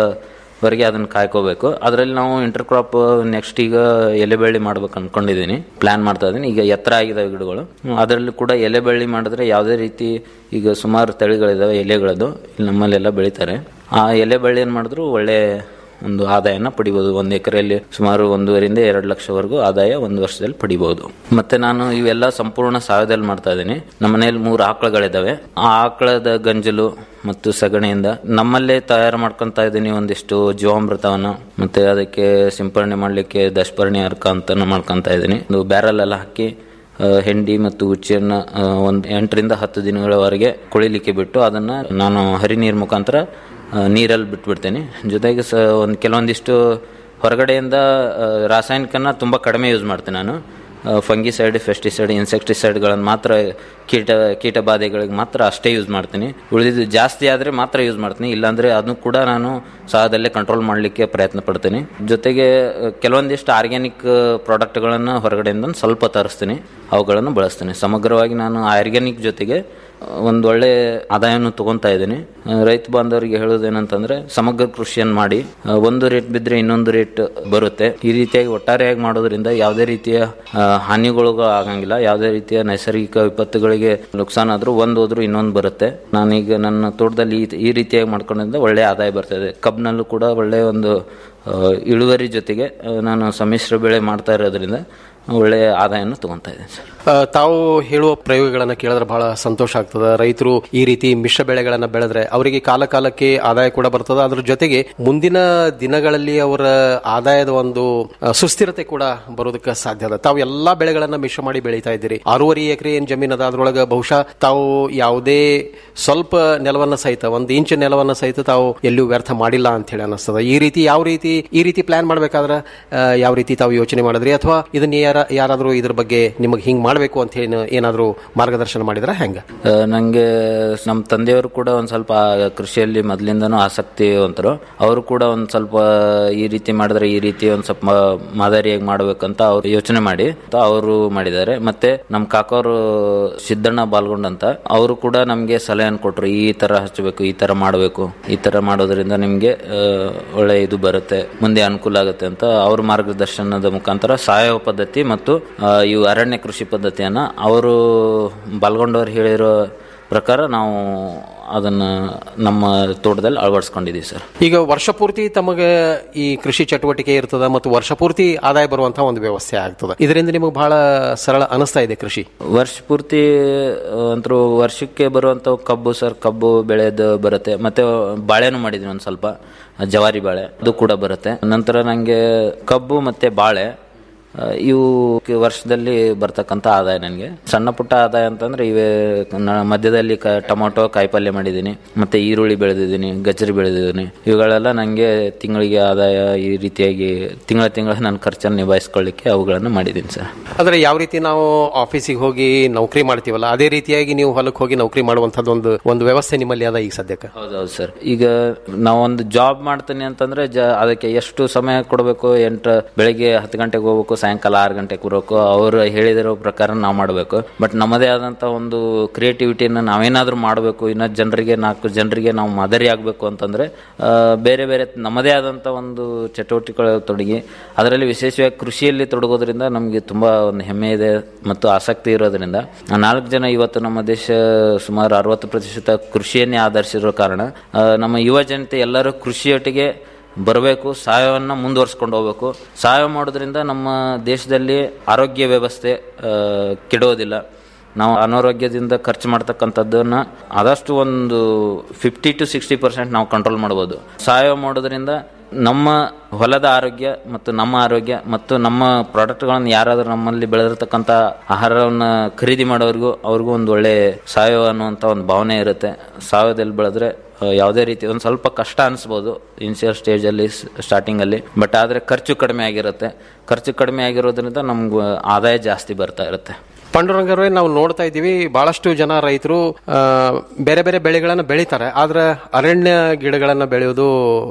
V: ವರೆಗೆ ಅದನ್ನ ಕಾಯ್ಕೋಬೇಕು ಅದರಲ್ಲಿ ನಾವು ಇಂಟರ್ ಕ್ರಾಪ್ ನೆಕ್ಸ್ಟ್ ಈಗ ಎಲೆ ಬೆಳ್ಳಿ ಮಾಡ್ಬೇಕು ಅನ್ಕೊಂಡಿದ್ದೀನಿ ಪ್ಲಾನ್ ಮಾಡ್ತಾ ಇದ್ದೀನಿ ಈಗ ಎತ್ತರ ಆಗಿದಾವೆ ಗಿಡಗಳು ಅದರಲ್ಲಿ ಕೂಡ ಎಲೆ ಬೆಳ್ಳಿ ಮಾಡಿದ್ರೆ ಯಾವುದೇ ರೀತಿ ಈಗ ಸುಮಾರು ತಳಿಗಳಿದಾವೆ ಎಲೆಗಳದ್ದು ಇಲ್ಲಿ ನಮ್ಮಲ್ಲೆಲ್ಲ ಬೆಳಿತಾರೆ ಆ ಎಲೆ ಬೆಳ್ಳಿ ಏನ್ ಮಾಡಿದ್ರು ಒಳ್ಳೆ ಒಂದು ಆದಾಯನ ಪಡಿಬಹುದು ಒಂದು ಎಕರೆಯಲ್ಲಿ ಸುಮಾರು ಒಂದೂವರಿಂದ ಎರಡು ಲಕ್ಷವರೆಗೂ ಆದಾಯ ಒಂದು ವರ್ಷದಲ್ಲಿ ಪಡಿಬಹುದು ಮತ್ತೆ ನಾನು ಇವೆಲ್ಲ ಸಂಪೂರ್ಣ ಸಾವಯವದಲ್ಲಿ ಮಾಡ್ತಾ ಇದ್ದೀನಿ ನಮ್ಮ ಮನೆಯಲ್ಲಿ ಮೂರು ಆಕಳುಗಳಿದಾವೆ ಆ ಆಕಳದ ಗಂಜಲು ಮತ್ತು ಸಗಣಿಯಿಂದ ನಮ್ಮಲ್ಲೇ ತಯಾರು ಮಾಡ್ಕೊಂತ ಇದ್ದೀನಿ ಒಂದಿಷ್ಟು ಜೀವಾಮೃತವನ್ನ ಮತ್ತೆ ಅದಕ್ಕೆ ಸಿಂಪರಣೆ ಮಾಡ್ಲಿಕ್ಕೆ ದಶಪರ್ಣಿ ಅರ್ಕ ಅಂತ ಮಾಡ್ಕೊಂತ ಇದ್ದೀನಿ ಒಂದು ಬ್ಯಾರಲ್ ಎಲ್ಲ ಹಾಕಿ ಆ, ಹೆಂಡಿ ಮತ್ತು ಉಚ್ಚಿಯನ್ನ ಆ, ಒಂದು ಎಂಟರಿಂದ ಹತ್ತು ದಿನಗಳವರೆಗೆ ಕೊಳಿಲಿಕ್ಕೆ ಬಿಟ್ಟು ಅದನ್ನ ನಾನು ಹರಿ ನೀರ್ ಮುಖಾಂತರ ಆ, ನೀರಲ್ಲಿ ಬಿಟ್ಬಿಡ್ತೇನೆ ಜೊತೆಗೆ ಸ ಒಂದು ಕೆಲವೊಂದಿಷ್ಟು ಹೊರಗಡೆಯಿಂದ ಆ, ರಾಸಾಯನಿಕನ ತುಂಬ ಕಡಿಮೆ ಯೂಸ್ ಮಾಡ್ತೇನೆ ನಾನು ಫಂಗಿಸೈಡ್ ಫೆಸ್ಟಿಸೈಡ್ ಇನ್ಸೆಕ್ಟಿಸೈಡ್ಗಳನ್ನು ಮಾತ್ರ ಕೀಟ ಕೀಟ ಬಾಧೆಗಳಿಗೆ ಮಾತ್ರ ಅಷ್ಟೇ ಯೂಸ್ ಮಾಡ್ತೀನಿ ಉಳಿದಿದ್ದು ಜಾಸ್ತಿ ಆದರೆ ಮಾತ್ರ ಯೂಸ್ ಮಾಡ್ತೀನಿ ಇಲ್ಲಾಂದರೆ ಅದನ್ನು ಕೂಡ ನಾನು ಸಹದಲ್ಲೇ ಕಂಟ್ರೋಲ್ ಮಾಡಲಿಕ್ಕೆ ಪ್ರಯತ್ನ ಪಡ್ತೀನಿ ಜೊತೆಗೆ ಆ, ಕೆಲವೊಂದಿಷ್ಟು ಆರ್ಗ್ಯಾನಿಕ್ ಪ್ರಾಡಕ್ಟ್ಗಳನ್ನು ಹೊರಗಡೆಯಿಂದ ಸ್ವಲ್ಪ ತರಿಸ್ತೀನಿ ಅವುಗಳನ್ನು ಬಳಸ್ತೀನಿ ಸಮಗ್ರವಾಗಿ ನಾನು ಆರ್ಗ್ಯಾನಿಕ್ ಜೊತೆಗೆ ಒಂದು ಒಳ್ಳೆ ಆದಾಯವನ್ನು ತಗೊಂತಾ ಇದ್ದೀನಿ ಆ, ರೈತ ಬಾಂಧವರಿಗೆ ಹೇಳೋದೇನಂತಂದ್ರೆ ಸಮಗ್ರ ಕೃಷಿಯನ್ನು ಮಾಡಿ ಆ, ಒಂದು ರೇಟ್ ಬಿದ್ದರೆ ಇನ್ನೊಂದು ರೇಟ್ ಬರುತ್ತೆ ಈ ರೀತಿಯಾಗಿ ಒಟ್ಟಾರೆಯಾಗಿ ಮಾಡೋದ್ರಿಂದ ಯಾವುದೇ ರೀತಿಯ ಆ, ಹಾನಿಗಳು ಆಗಂಗಿಲ್ಲ ಯಾವುದೇ ರೀತಿಯ ನೈಸರ್ಗಿಕ ವಿಪತ್ತುಗಳಿಗೆ ನುಕ್ಸಾನ್ ಆದ್ರೂ ಒಂದು ಹೋದ್ರೂ ಇನ್ನೊಂದು ಬರುತ್ತೆ ನಾನೀಗ ನನ್ನ ತೋಟದಲ್ಲಿ ಈ- ಈ ರೀತಿಯಾಗಿ ಮಾಡ್ಕೊಂಡಿದ್ದ ಒಳ್ಳೆ ಆದಾಯ ಬರ್ತದೆ ಕಬ್ನಲ್ಲೂ ಕೂಡ ಒಳ್ಳೆ ಒಂದು ಆ, ಇಳುವರಿ ಜೊತೆಗೆ ಆ, ನಾನು ಸಮ್ಮಿಶ್ರ ಬೆಳೆ ಮಾಡ್ತಾ ಇರೋದ್ರಿಂದ ಒಳ್ಳೆಯ ಆದಾಯನ ತಗೊಂತಾ ಇದ್ದೀನಿ ಸರ್
U: ಆ, ತಾವು ಹೇಳುವ ಪ್ರಯೋಗಗಳನ್ನ ಕೇಳಿದ್ರೆ ಬಹಳ ಸಂತೋಷ ಆಗ್ತದ ರೈತರು ಈ ರೀತಿ ಮಿಶ್ರ ಬೆಳೆಗಳನ್ನ ಬೆಳೆದ್ರೆ ಅವರಿಗೆ ಕಾಲ ಕಾಲಕ್ಕೆ ಆದಾಯ ಕೂಡ ಬರ್ತದ ಅದ್ರ ಜೊತೆಗೆ ಮುಂದಿನ ದಿನಗಳಲ್ಲಿ ಅವರ ಆದಾಯದ ಒಂದು ಆ, ಸುಸ್ಥಿರತೆ ಕೂಡ ಬರೋದಕ್ಕೆ ಸಾಧ್ಯ ಅದ ತಾವು ಎಲ್ಲಾ ಬೆಳೆಗಳನ್ನ ಮಿಶ್ರ ಮಾಡಿ ಬೆಳೀತಾ ಇದ್ದೀರಿ ಆರೂವರೆ ಎಕರೆ ಏನ್ ಜಮೀನ್ ಅದ ಅದ್ರೊಳಗೆ ಬಹುಶಃ ತಾವು ಯಾವುದೇ ಸ್ವಲ್ಪ ನೆಲವನ್ನ ಸಹಿತ ಒಂದು ಇಂಚ್ ನೆಲವನ್ನ ಸಹಿತ ತಾವು ಎಲ್ಲೂ ವ್ಯರ್ಥ ಮಾಡಿಲ್ಲ ಅಂತ ಹೇಳಿ ಅನಿಸ್ತದ ಈ ರೀತಿ ಯಾವ ರೀತಿ ಈ ರೀತಿ ಪ್ಲಾನ್ ಮಾಡ್ಬೇಕಾದ್ರೆ ಆ, ಯಾವ ರೀತಿ ತಾವು ಯೋಚನೆ ಮಾಡಿದ್ರಿ ಅಥವಾ ಇದನ್ನ ಯಾರ ಯಾರಾದ್ರೂ ಇದ್ರ ಬಗ್ಗೆ ನಿಮಗೆ ಹಿಂಗ್ ಮಾಡಬೇಕು ಅಂತ ಹೇಳಿ ಏನಾದ್ರೂ ಮಾರ್ಗದರ್ಶನ ಮಾಡಿದ್ರ ಹೆಂಗ
V: ಆ, ನಂಗೆ ನಮ್ಮ ತಂದೆಯವರು ಕೂಡ ಒಂದು ಸ್ವಲ್ಪ ಕೃಷಿಯಲ್ಲಿ ಮೊದಲಿಂದನೂ ಆಸಕ್ತಿವಂತರು ಅವರು ಕೂಡ ಒಂದು ಸ್ವಲ್ಪ ಈ ರೀತಿ ಮಾಡಿದ್ರೆ ಈ ರೀತಿ ಒಂದು ಸ್ವಲ್ಪ ಮ- ಮಾದರಿಯಾಗಿ ಮಾಡ್ಬೇಕಂತ ಅವ್ರು ಯೋಚನೆ ಮಾಡಿ ಅವರು ಮಾಡಿದ್ದಾರೆ ಮತ್ತೆ ನಮ್ಮ ಕಾಕೋರು ಸಿದ್ದಣ್ಣ ಬಾಲ್ಗೊಂಡ್ ಅಂತ ಅವರು ಕೂಡ ನಮ್ಗೆ ಸಲಹೆಯನ್ನು ಕೊಟ್ರು ಈ ತರ ಹಚ್ಚಬೇಕು ಈ ತರ ಮಾಡಬೇಕು ಈ ತರ ಮಾಡೋದ್ರಿಂದ ನಿಮ್ಗೆ ಆ, ಒಳ್ಳೆ ಇದು ಬರುತ್ತೆ ಮುಂದೆ ಅನುಕೂಲ ಆಗುತ್ತೆ ಅಂತ ಅವ್ರ ಮಾರ್ಗದರ್ಶನದ ಮುಖಾಂತರ ಸಾವಯವ ಪದ್ಧತಿ ಮತ್ತು ಆ, ಇವು ಅರಣ್ಯ ಕೃಷಿ ಪದ್ಧತಿಯನ್ನ ಅವರು ಬಾಲ್ಗೊಂಡವ್ರು ಹೇಳಿರೋ ಪ್ರಕಾರ ನಾವು ಅದನ್ನ ನಮ್ಮ ತೋಟದಲ್ಲಿ ಅಳವಡಿಸ್ಕೊಂಡಿದ್ದೀವಿ ಸರ್
U: ಈಗ ವರ್ಷ ಪೂರ್ತಿ ತಮಗೆ ಈ ಕೃಷಿ ಚಟುವಟಿಕೆ ಇರ್ತದ ಮತ್ತು ವರ್ಷ ಪೂರ್ತಿ ಆದಾಯ ಬರುವಂತಹ ಒಂದು ವ್ಯವಸ್ಥೆ ಆಗ್ತದೆ ಇದರಿಂದ ನಿಮಗೆ ಬಹಳ ಸರಳ ಅನಿಸ್ತಾ ಇದೆ ಕೃಷಿ
V: ವರ್ಷ ಪೂರ್ತಿ ಅಂತರೂ ವರ್ಷಕ್ಕೆ ಬರುವಂತ ಕಬ್ಬು ಸರ್ ಕಬ್ಬು ಬೆಳೆದು ಬರುತ್ತೆ ಮತ್ತೆ ಬಾಳೆನೂ ಮಾಡಿದ್ವಿ ಒಂದು ಸ್ವಲ್ಪ ಜವಾರಿ ಬಾಳೆ ಅದು ಕೂಡ ಬರುತ್ತೆ ನಂತರ ನನಗೆ ಕಬ್ಬು ಮತ್ತೆ ಬಾಳೆ ಆ, ಇವು ಕ- ವರ್ಷದಲ್ಲಿ ಬರ್ತಕ್ಕಂಥ ಆದಾಯ ನನಗೆ ಸಣ್ಣ ಪುಟ್ಟ ಆದಾಯ ಅಂತಂದ್ರೆ ಇವೇ ನ- ಮಧ್ಯದಲ್ಲಿ ಕ ಟೊಮೊಟೊ ಕಾಯಿಪಲ್ಯ ಮಾಡಿದ್ದೀನಿ ಮತ್ತೆ ಈರುಳ್ಳಿ ಬೆಳೆದಿದ್ದೀನಿ ಗಜ್ಜರಿ ಬೆಳೆದಿದ್ದೀನಿ ಇವುಗಳೆಲ್ಲ ನನಗೆ ತಿಂಗಳಿಗೆ ಆದಾಯ ಈ ರೀತಿಯಾಗಿ ತಿಂಗಳ ತಿಂಗಳ ನನ್ನ ಖರ್ಚನ್ನು ನಿಭಾಯಿಸ್ಕೊಳ್ಳಿಕ್ಕೆ ಅವುಗಳನ್ನು ಮಾಡಿದ್ದೀನಿ ಸರ್
U: ಅಂದ್ರೆ ಯಾವ ರೀತಿ ನಾವು ಆಫೀಸಿಗೆ ಹೋಗಿ ನೌಕರಿ ಮಾಡ್ತೀವಲ್ಲ ಅದೇ ರೀತಿಯಾಗಿ ನೀವು ಹೊಲಕ್ಕೆ ಹೋಗಿ ನೌಕರಿ ಮಾಡುವಂತದ್ದು ಒಂದು ಒಂದು ವ್ಯವಸ್ಥೆ ನಿಮ್ಮಲ್ಲಿ ಅದ ಈಗ ಸದ್ಯಕ್ಕೆ
V: ಹೌದೌದು ಸರ್ ಈಗ ನಾವೊಂದು ಜಾಬ್ ಮಾಡ್ತೀನಿ ಅಂತಂದ್ರೆ ಜ ಅದಕ್ಕೆ ಎಷ್ಟು ಸಮಯ ಕೊಡಬೇಕು ಎಂಟು ಬೆಳಿಗ್ಗೆ ಹತ್ತು ಗಂಟೆಗೆ ಹೋಗ್ಬೇಕು ಸಾಯಂಕಾಲ ಆರು ಗಂಟೆಗೆ ಬರಬೇಕು ಅವ್ರು ಹೇಳಿದಿರೋ ಪ್ರಕಾರ ನಾವು ಮಾಡಬೇಕು ಬಟ್ ನಮ್ಮದೇ ಆದಂತ ಒಂದು ಕ್ರಿಯೇಟಿವಿಟಿನ ನಾವೇನಾದ್ರೂ ಮಾಡಬೇಕು ಇನ್ನ ಜನರಿಗೆ ನಾಲ್ಕು ಜನರಿಗೆ ನಾವು ಮಾದರಿ ಆಗಬೇಕು ಅಂತಂದ್ರೆ ಆ, ಬೇರೆ ಬೇರೆ ನಮ್ಮದೇ ಆದಂತ ಒಂದು ಚಟುವಟಿಕೆಗಳು ತೊಡಗಿ ಅದರಲ್ಲಿ ವಿಶೇಷವಾಗಿ ಕೃಷಿಯಲ್ಲಿ ತೊಡಗೋದ್ರಿಂದ ನಮಗೆ ತುಂಬಾ ಒಂದು ಹೆಮ್ಮೆ ಇದೆ ಮತ್ತು ಆಸಕ್ತಿ ಇರೋದ್ರಿಂದ ಆ ನಾಲ್ಕು ಜನ ಇವತ್ತು ನಮ್ಮ ದೇಶ ಸುಮಾರು ಅರವತ್ತು ಪ್ರತಿಶತ ಕೃಷಿಯನ್ನೇ ಆಧರಿಸಿರೋ ಕಾರಣ ಆ, ನಮ್ಮ ಯುವ ಜನತೆ ಎಲ್ಲರೂ ಕೃಷಿಯೊಟ್ಟಿಗೆ ಬರಬೇಕು ಸಾವಯವನ್ನ ಮುಂದುವರ್ಸ್ಕೊಂಡು ಹೋಗ್ಬೇಕು ಸಾವಯವ ಮಾಡೋದ್ರಿಂದ ನಮ್ಮ ದೇಶದಲ್ಲಿ ಆರೋಗ್ಯ ವ್ಯವಸ್ಥೆ ಆ, ಕೆಡೋದಿಲ್ಲ ನಾವು ಅನಾರೋಗ್ಯದಿಂದ ಖರ್ಚು ಮಾಡ್ತಕ್ಕಂಥದ್ದನ್ನ ಆದಷ್ಟು ಒಂದು ಫಿಫ್ಟಿ ಟು ಸಿಕ್ಸ್ಟಿ ಪರ್ಸೆಂಟ್ ನಾವು ಕಂಟ್ರೋಲ್ ಮಾಡ್ಬೋದು ಸಾವಯವ ಮಾಡೋದ್ರಿಂದ ನಮ್ಮ ಹೊಲದ ಆರೋಗ್ಯ ಮತ್ತು ನಮ್ಮ ಆರೋಗ್ಯ ಮತ್ತು ನಮ್ಮ ಪ್ರಾಡಕ್ಟ್ಗಳನ್ನು ಯಾರಾದರೂ ನಮ್ಮಲ್ಲಿ ಬೆಳೆದಿರ್ತಕ್ಕಂಥ ಆಹಾರವನ್ನು ಖರೀದಿ ಮಾಡೋರಿಗೂ ಅವ್ರಿಗೂ ಒಂದು ಒಳ್ಳೆ ಸಾವಯವ ಅನ್ನುವಂಥ ಒಂದು ಭಾವನೆ ಇರುತ್ತೆ ಸಾವಯವದಲ್ಲಿ ಬೆಳೆದ್ರೆ ಆ, ಯಾವುದೇ ರೀತಿ ಒಂದು ಸ್ವಲ್ಪ ಕಷ್ಟ ಅನಿಸ್ಬೋದು ಇನಿಷಿಯಲ್ ಸ್ಟೇಜಲ್ಲಿ ಸ್ಟಾರ್ಟಿಂಗಲ್ಲಿ ಬಟ್ ಆದರೆ ಖರ್ಚು ಕಡಿಮೆ ಆಗಿರುತ್ತೆ ಖರ್ಚು ಕಡಿಮೆ ಆಗಿರೋದ್ರಿಂದ ನಮ್ಗೆ ಆದಾಯ ಜಾಸ್ತಿ ಬರ್ತಾ ಇರುತ್ತೆ
U: ಪಾಂಡುರಂಗರೇ ನಾವು ನೋಡ್ತಾ ಇದ್ದೀವಿ ಬಹಳಷ್ಟು ಜನ ರೈತರು ಆ, ಬೇರೆ ಬೇರೆ ಬೆಳೆಗಳನ್ನು ಬೆಳೀತಾರೆ ಆದ್ರೆ ಅರಣ್ಯ ಗಿಡಗಳನ್ನು ಬೆಳೆಯೋದು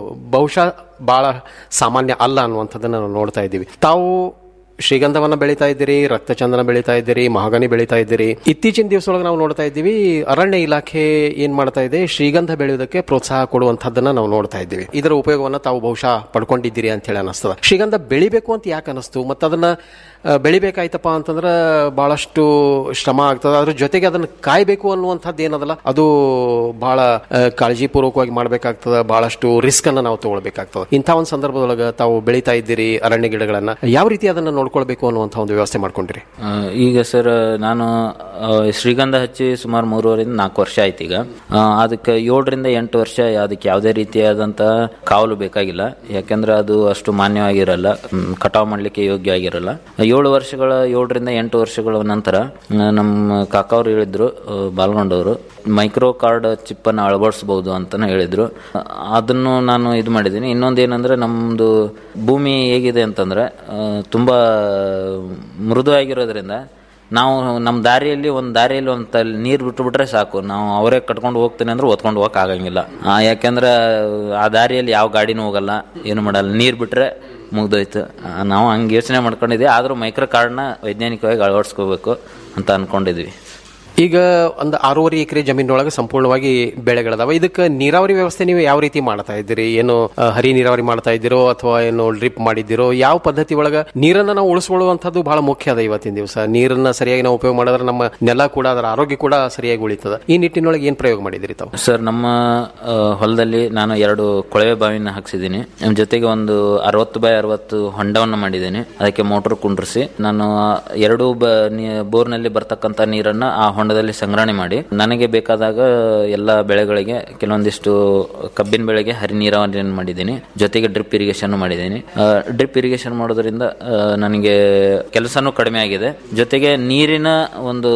U: ಬಹುಶಃ ಬಹಳ ಸಾಮಾನ್ಯ ಅಲ್ಲ ಅನ್ನುವಂಥದ್ದನ್ನ ನಾವು ನೋಡ್ತಾ ಇದ್ದೀವಿ ತಾವು ಶ್ರೀಗಂಧವನ್ನ ಬೆಳೀತಾ ಇದ್ದೀರಿ ರಕ್ತಚಂದನ ಬೆಳೀತಾ ಇದ್ದೀರಿ ಮಹಾಗನಿ ಬೆಳೀತಾ ಇದ್ದೀರಿ ಇತ್ತೀಚಿನ ದಿವಸದೊಳಗೆ ನಾವು ನೋಡ್ತಾ ಇದ್ದೀವಿ ಅರಣ್ಯ ಇಲಾಖೆ ಏನ್ ಮಾಡ್ತಾ ಇದೆ ಶ್ರೀಗಂಧ ಬೆಳೆಯೋದಕ್ಕೆ ಪ್ರೋತ್ಸಾಹ ಕೊಡುವಂತದ್ದನ್ನ ನಾವು ನೋಡ್ತಾ ಇದ್ದೀವಿ ಇದರ ಉಪಯೋಗವನ್ನ ತಾವು ಬಹುಶಃ ಪಡ್ಕೊಂಡಿದ್ದೀರಿ ಅಂತ ಹೇಳಿ ಅನಿಸ್ತದ ಶ್ರೀಗಂಧ ಬೆಳಿಬೇಕು ಅಂತ ಯಾಕೆ ಅನಿಸ್ತು ಮತ್ತು ಅದನ್ನ ಆ, ಬೆಳಿಬೇಕಾಯ್ತಪ್ಪ ಅಂತಂದ್ರೆ ಬಹಳಷ್ಟು ಶ್ರಮ ಆಗ್ತದೆ ಅದ್ರ ಜೊತೆಗೆ ಅದನ್ನ ಕಾಯ್ಬೇಕು ಅನ್ನುವಂಥದ್ದು ಏನದಲ್ಲ ಅದು ಬಹಳ ಆ, ಕಾಳಜಿಪೂರ್ವಕವಾಗಿ ಮಾಡ್ಬೇಕಾಗ್ತದೆ ಬಹಳಷ್ಟು ರಿಸ್ಕ್ ಅನ್ನ ನಾವು ತಗೊಳ್ಬೇಕಾಗ್ತದೆ ಇಂಥ ಒಂದು ಸಂದರ್ಭದೊಳಗೆ ತಾವು ಬೆಳೀತಾ ಇದ್ದೀರಿ ಅರಣ್ಯ ಗಿಡಗಳನ್ನ ಯಾವ ರೀತಿ ಅದನ್ನ ನೋಡ್ಕೊಳ್ಬೇಕು ಅನ್ನುವಂಥ ಒಂದು ವ್ಯವಸ್ಥೆ ಮಾಡ್ಕೊಂಡಿರಿ
V: ಆ, ಈಗ ಸರ್ ನಾನು ಆ, ಶ್ರೀಗಂಧ ಹಚ್ಚಿ ಸುಮಾರು ಮೂರುವರಿಂದ ನಾಲ್ಕು ವರ್ಷ ಆಯ್ತು ಈಗ ಆ, ಅದಕ್ಕೆ ಏಳರಿಂದ ಎಂಟು ವರ್ಷ ಅದಕ್ಕೆ ಯಾವುದೇ ರೀತಿಯಾದಂಥ ಕಾವಲು ಬೇಕಾಗಿಲ್ಲ ಯಾಕೆಂದ್ರೆ ಅದು ಅಷ್ಟು ಮಾನ್ಯವಾಗಿರಲ್ಲ ಮ್, ಕಟಾವು ಮಾಡಲಿಕ್ಕೆ ಯೋಗ್ಯ ಆಗಿರಲ್ಲ ಏಳು ವರ್ಷಗಳ ಏಳರಿಂದ ಎಂಟು ವರ್ಷಗಳ ನಂತರ ಆ, ನಮ್ಮ ಕಾಕವ್ರು ಹೇಳಿದ್ರು ಆ, ಬಾಲ್ಗೊಂಡವರು ಮೈಕ್ರೋ ಕಾರ್ಡ್ ಚಿಪ್ ಅನ್ನು ಅಳವಡಿಸಬಹುದು ಅಂತಾನೆ ಹೇಳಿದ್ರು ಆ, ಅದನ್ನು ನಾನು ಇದು ಮಾಡಿದ್ದೀನಿ ಇನ್ನೊಂದು ಏನಂದ್ರೆ ನಮ್ದು ಭೂಮಿ ಹೇಗಿದೆ ಅಂತಂದ್ರೆ ಆ, ತುಂಬಾ ಮೃದು ಆಗಿರೋದ್ರಿಂದ ನಾವು ನಮ್ಮ ದಾರಿಯಲ್ಲಿ ಒಂದು ದಾರಿಯಲ್ಲಿ ಒಂದು ತಲ್ ನೀರು ಬಿಟ್ಟು ಬಿಟ್ರೆ ಸಾಕು ನಾವು ಅವರೇ ಕಟ್ಕೊಂಡು ಹೋಗ್ತೀನಿ ಅಂದ್ರೆ ಓದ್ಕೊಂಡು ಹೋಗಕ್ ಆಗಂಗಿಲ್ಲ ಆ, ಯಾಕೆಂದ್ರೆ ಆ ದಾರಿಯಲ್ಲಿ ಯಾವ ಗಾಡಿನೂ ಹೋಗಲ್ಲ ಏನು ಮಾಡಲ್ಲ ನೀರು ಬಿಟ್ರೆ ಮುಗ್ದೋಯ್ತು ಆ, ನಾವು ಹಂಗೆ ಯೋಚನೆ ಮಾಡ್ಕೊಂಡಿದ್ವಿ ಆದ್ರೂ ಮೈಕ್ರೋ ಕಾರ್ಡ್ನ ವೈಜ್ಞಾನಿಕವಾಗಿ ಅಳವಡಿಸ್ಕೋಬೇಕು ಅಂತ ಅನ್ಕೊಂಡಿದ್ವಿ
U: ಈಗ ಒಂದು ಆರೂವರೆ ಎಕರೆ ಜಮೀನೊಳಗೆ ಸಂಪೂರ್ಣವಾಗಿ ಬೆಳೆಗಳದಾವ ಇದಕ್ಕೆ ನೀರಾವರಿ ವ್ಯವಸ್ಥೆ ನೀವು ಯಾವ ರೀತಿ ಮಾಡ್ತಾ ಇದ್ದೀರಿ ಏನು ಆ, ಹರಿ ನೀರಾವರಿ ಮಾಡ್ತಾ ಇದ್ದೀರೋ ಅಥವಾ ಏನು ಡ್ರಿಪ್ ಮಾಡಿದ್ದೀರೋ ಯಾವ ಪದ್ಧತಿ ಒಳಗ ನೀರನ್ನ ನಾವು ಉಳಿಸ್ಕೊಳ್ಳುವಂಥದ್ದು ಬಹಳ ಮುಖ್ಯ ಅದ ಇವತ್ತಿನ ದಿವಸ ನೀರನ್ನ ಸರಿಯಾಗಿ ನಾವು ಉಪಯೋಗ ಮಾಡಿದ್ರೆ ನಮ್ಮ ನೆಲ ಕೂಡ ಅದರ ಆರೋಗ್ಯ ಕೂಡ ಸರಿಯಾಗಿ ಉಳಿತದ ಈ ನಿಟ್ಟಿನೊಳಗೆ ಏನ್ ಪ್ರಯೋಗ ಮಾಡಿದಿರಿ ತಾವು
V: ಸರ್ ನಮ್ಮ ಆ, ಹೊಲದಲ್ಲಿ ನಾನು ಎರಡು ಕೊಳವೆ ಬಾವಿನ ಹಾಕ್ಸಿದ್ದೀನಿ ನಮ್ಮ ಜೊತೆಗೆ ಒಂದು ಅರವತ್ತು ಬೈ ಅರವತ್ತು ಹೊಂಡವನ್ನು ಮಾಡಿದ್ದೀನಿ ಅದಕ್ಕೆ ಮೋಟರ್ ಕುಂಡ್ರಿಸಿ ನಾನು ಎರಡು ಬ ನೀ- ಬೋರ್ನಲ್ಲಿ ಬರ್ತಕ್ಕಂಥ ನೀರನ್ನ ಆ ಹೊಂಡದಲ್ಲಿ ಸಂಗ್ರಹಣೆ ಮಾಡಿ ನನಗೆ ಬೇಕಾದಾಗ ಎಲ್ಲ ಬೆಳೆಗಳಿಗೆ ಕೆಲವೊಂದಿಷ್ಟು ಕಬ್ಬಿನ ಬೆಳೆಗೆ ಹರಿ ನೀರಾವರಿಯನ್ನು ಮಾಡಿದ್ದೀನಿ ಜೊತೆಗೆ ಡ್ರಿಪ್ ಇರಿಗೇಷನ್ ಮಾಡಿದ್ದೀನಿ ಡ್ರಿಪ್ ಇರಿಗೇಷನ್ ಮಾಡೋದ್ರಿಂದ ಆ, ನನಗೆ ಕೆಲಸನೂ ಕಡಿಮೆ ಆಗಿದೆ ಜೊತೆಗೆ ನೀರಿನ ಒಂದು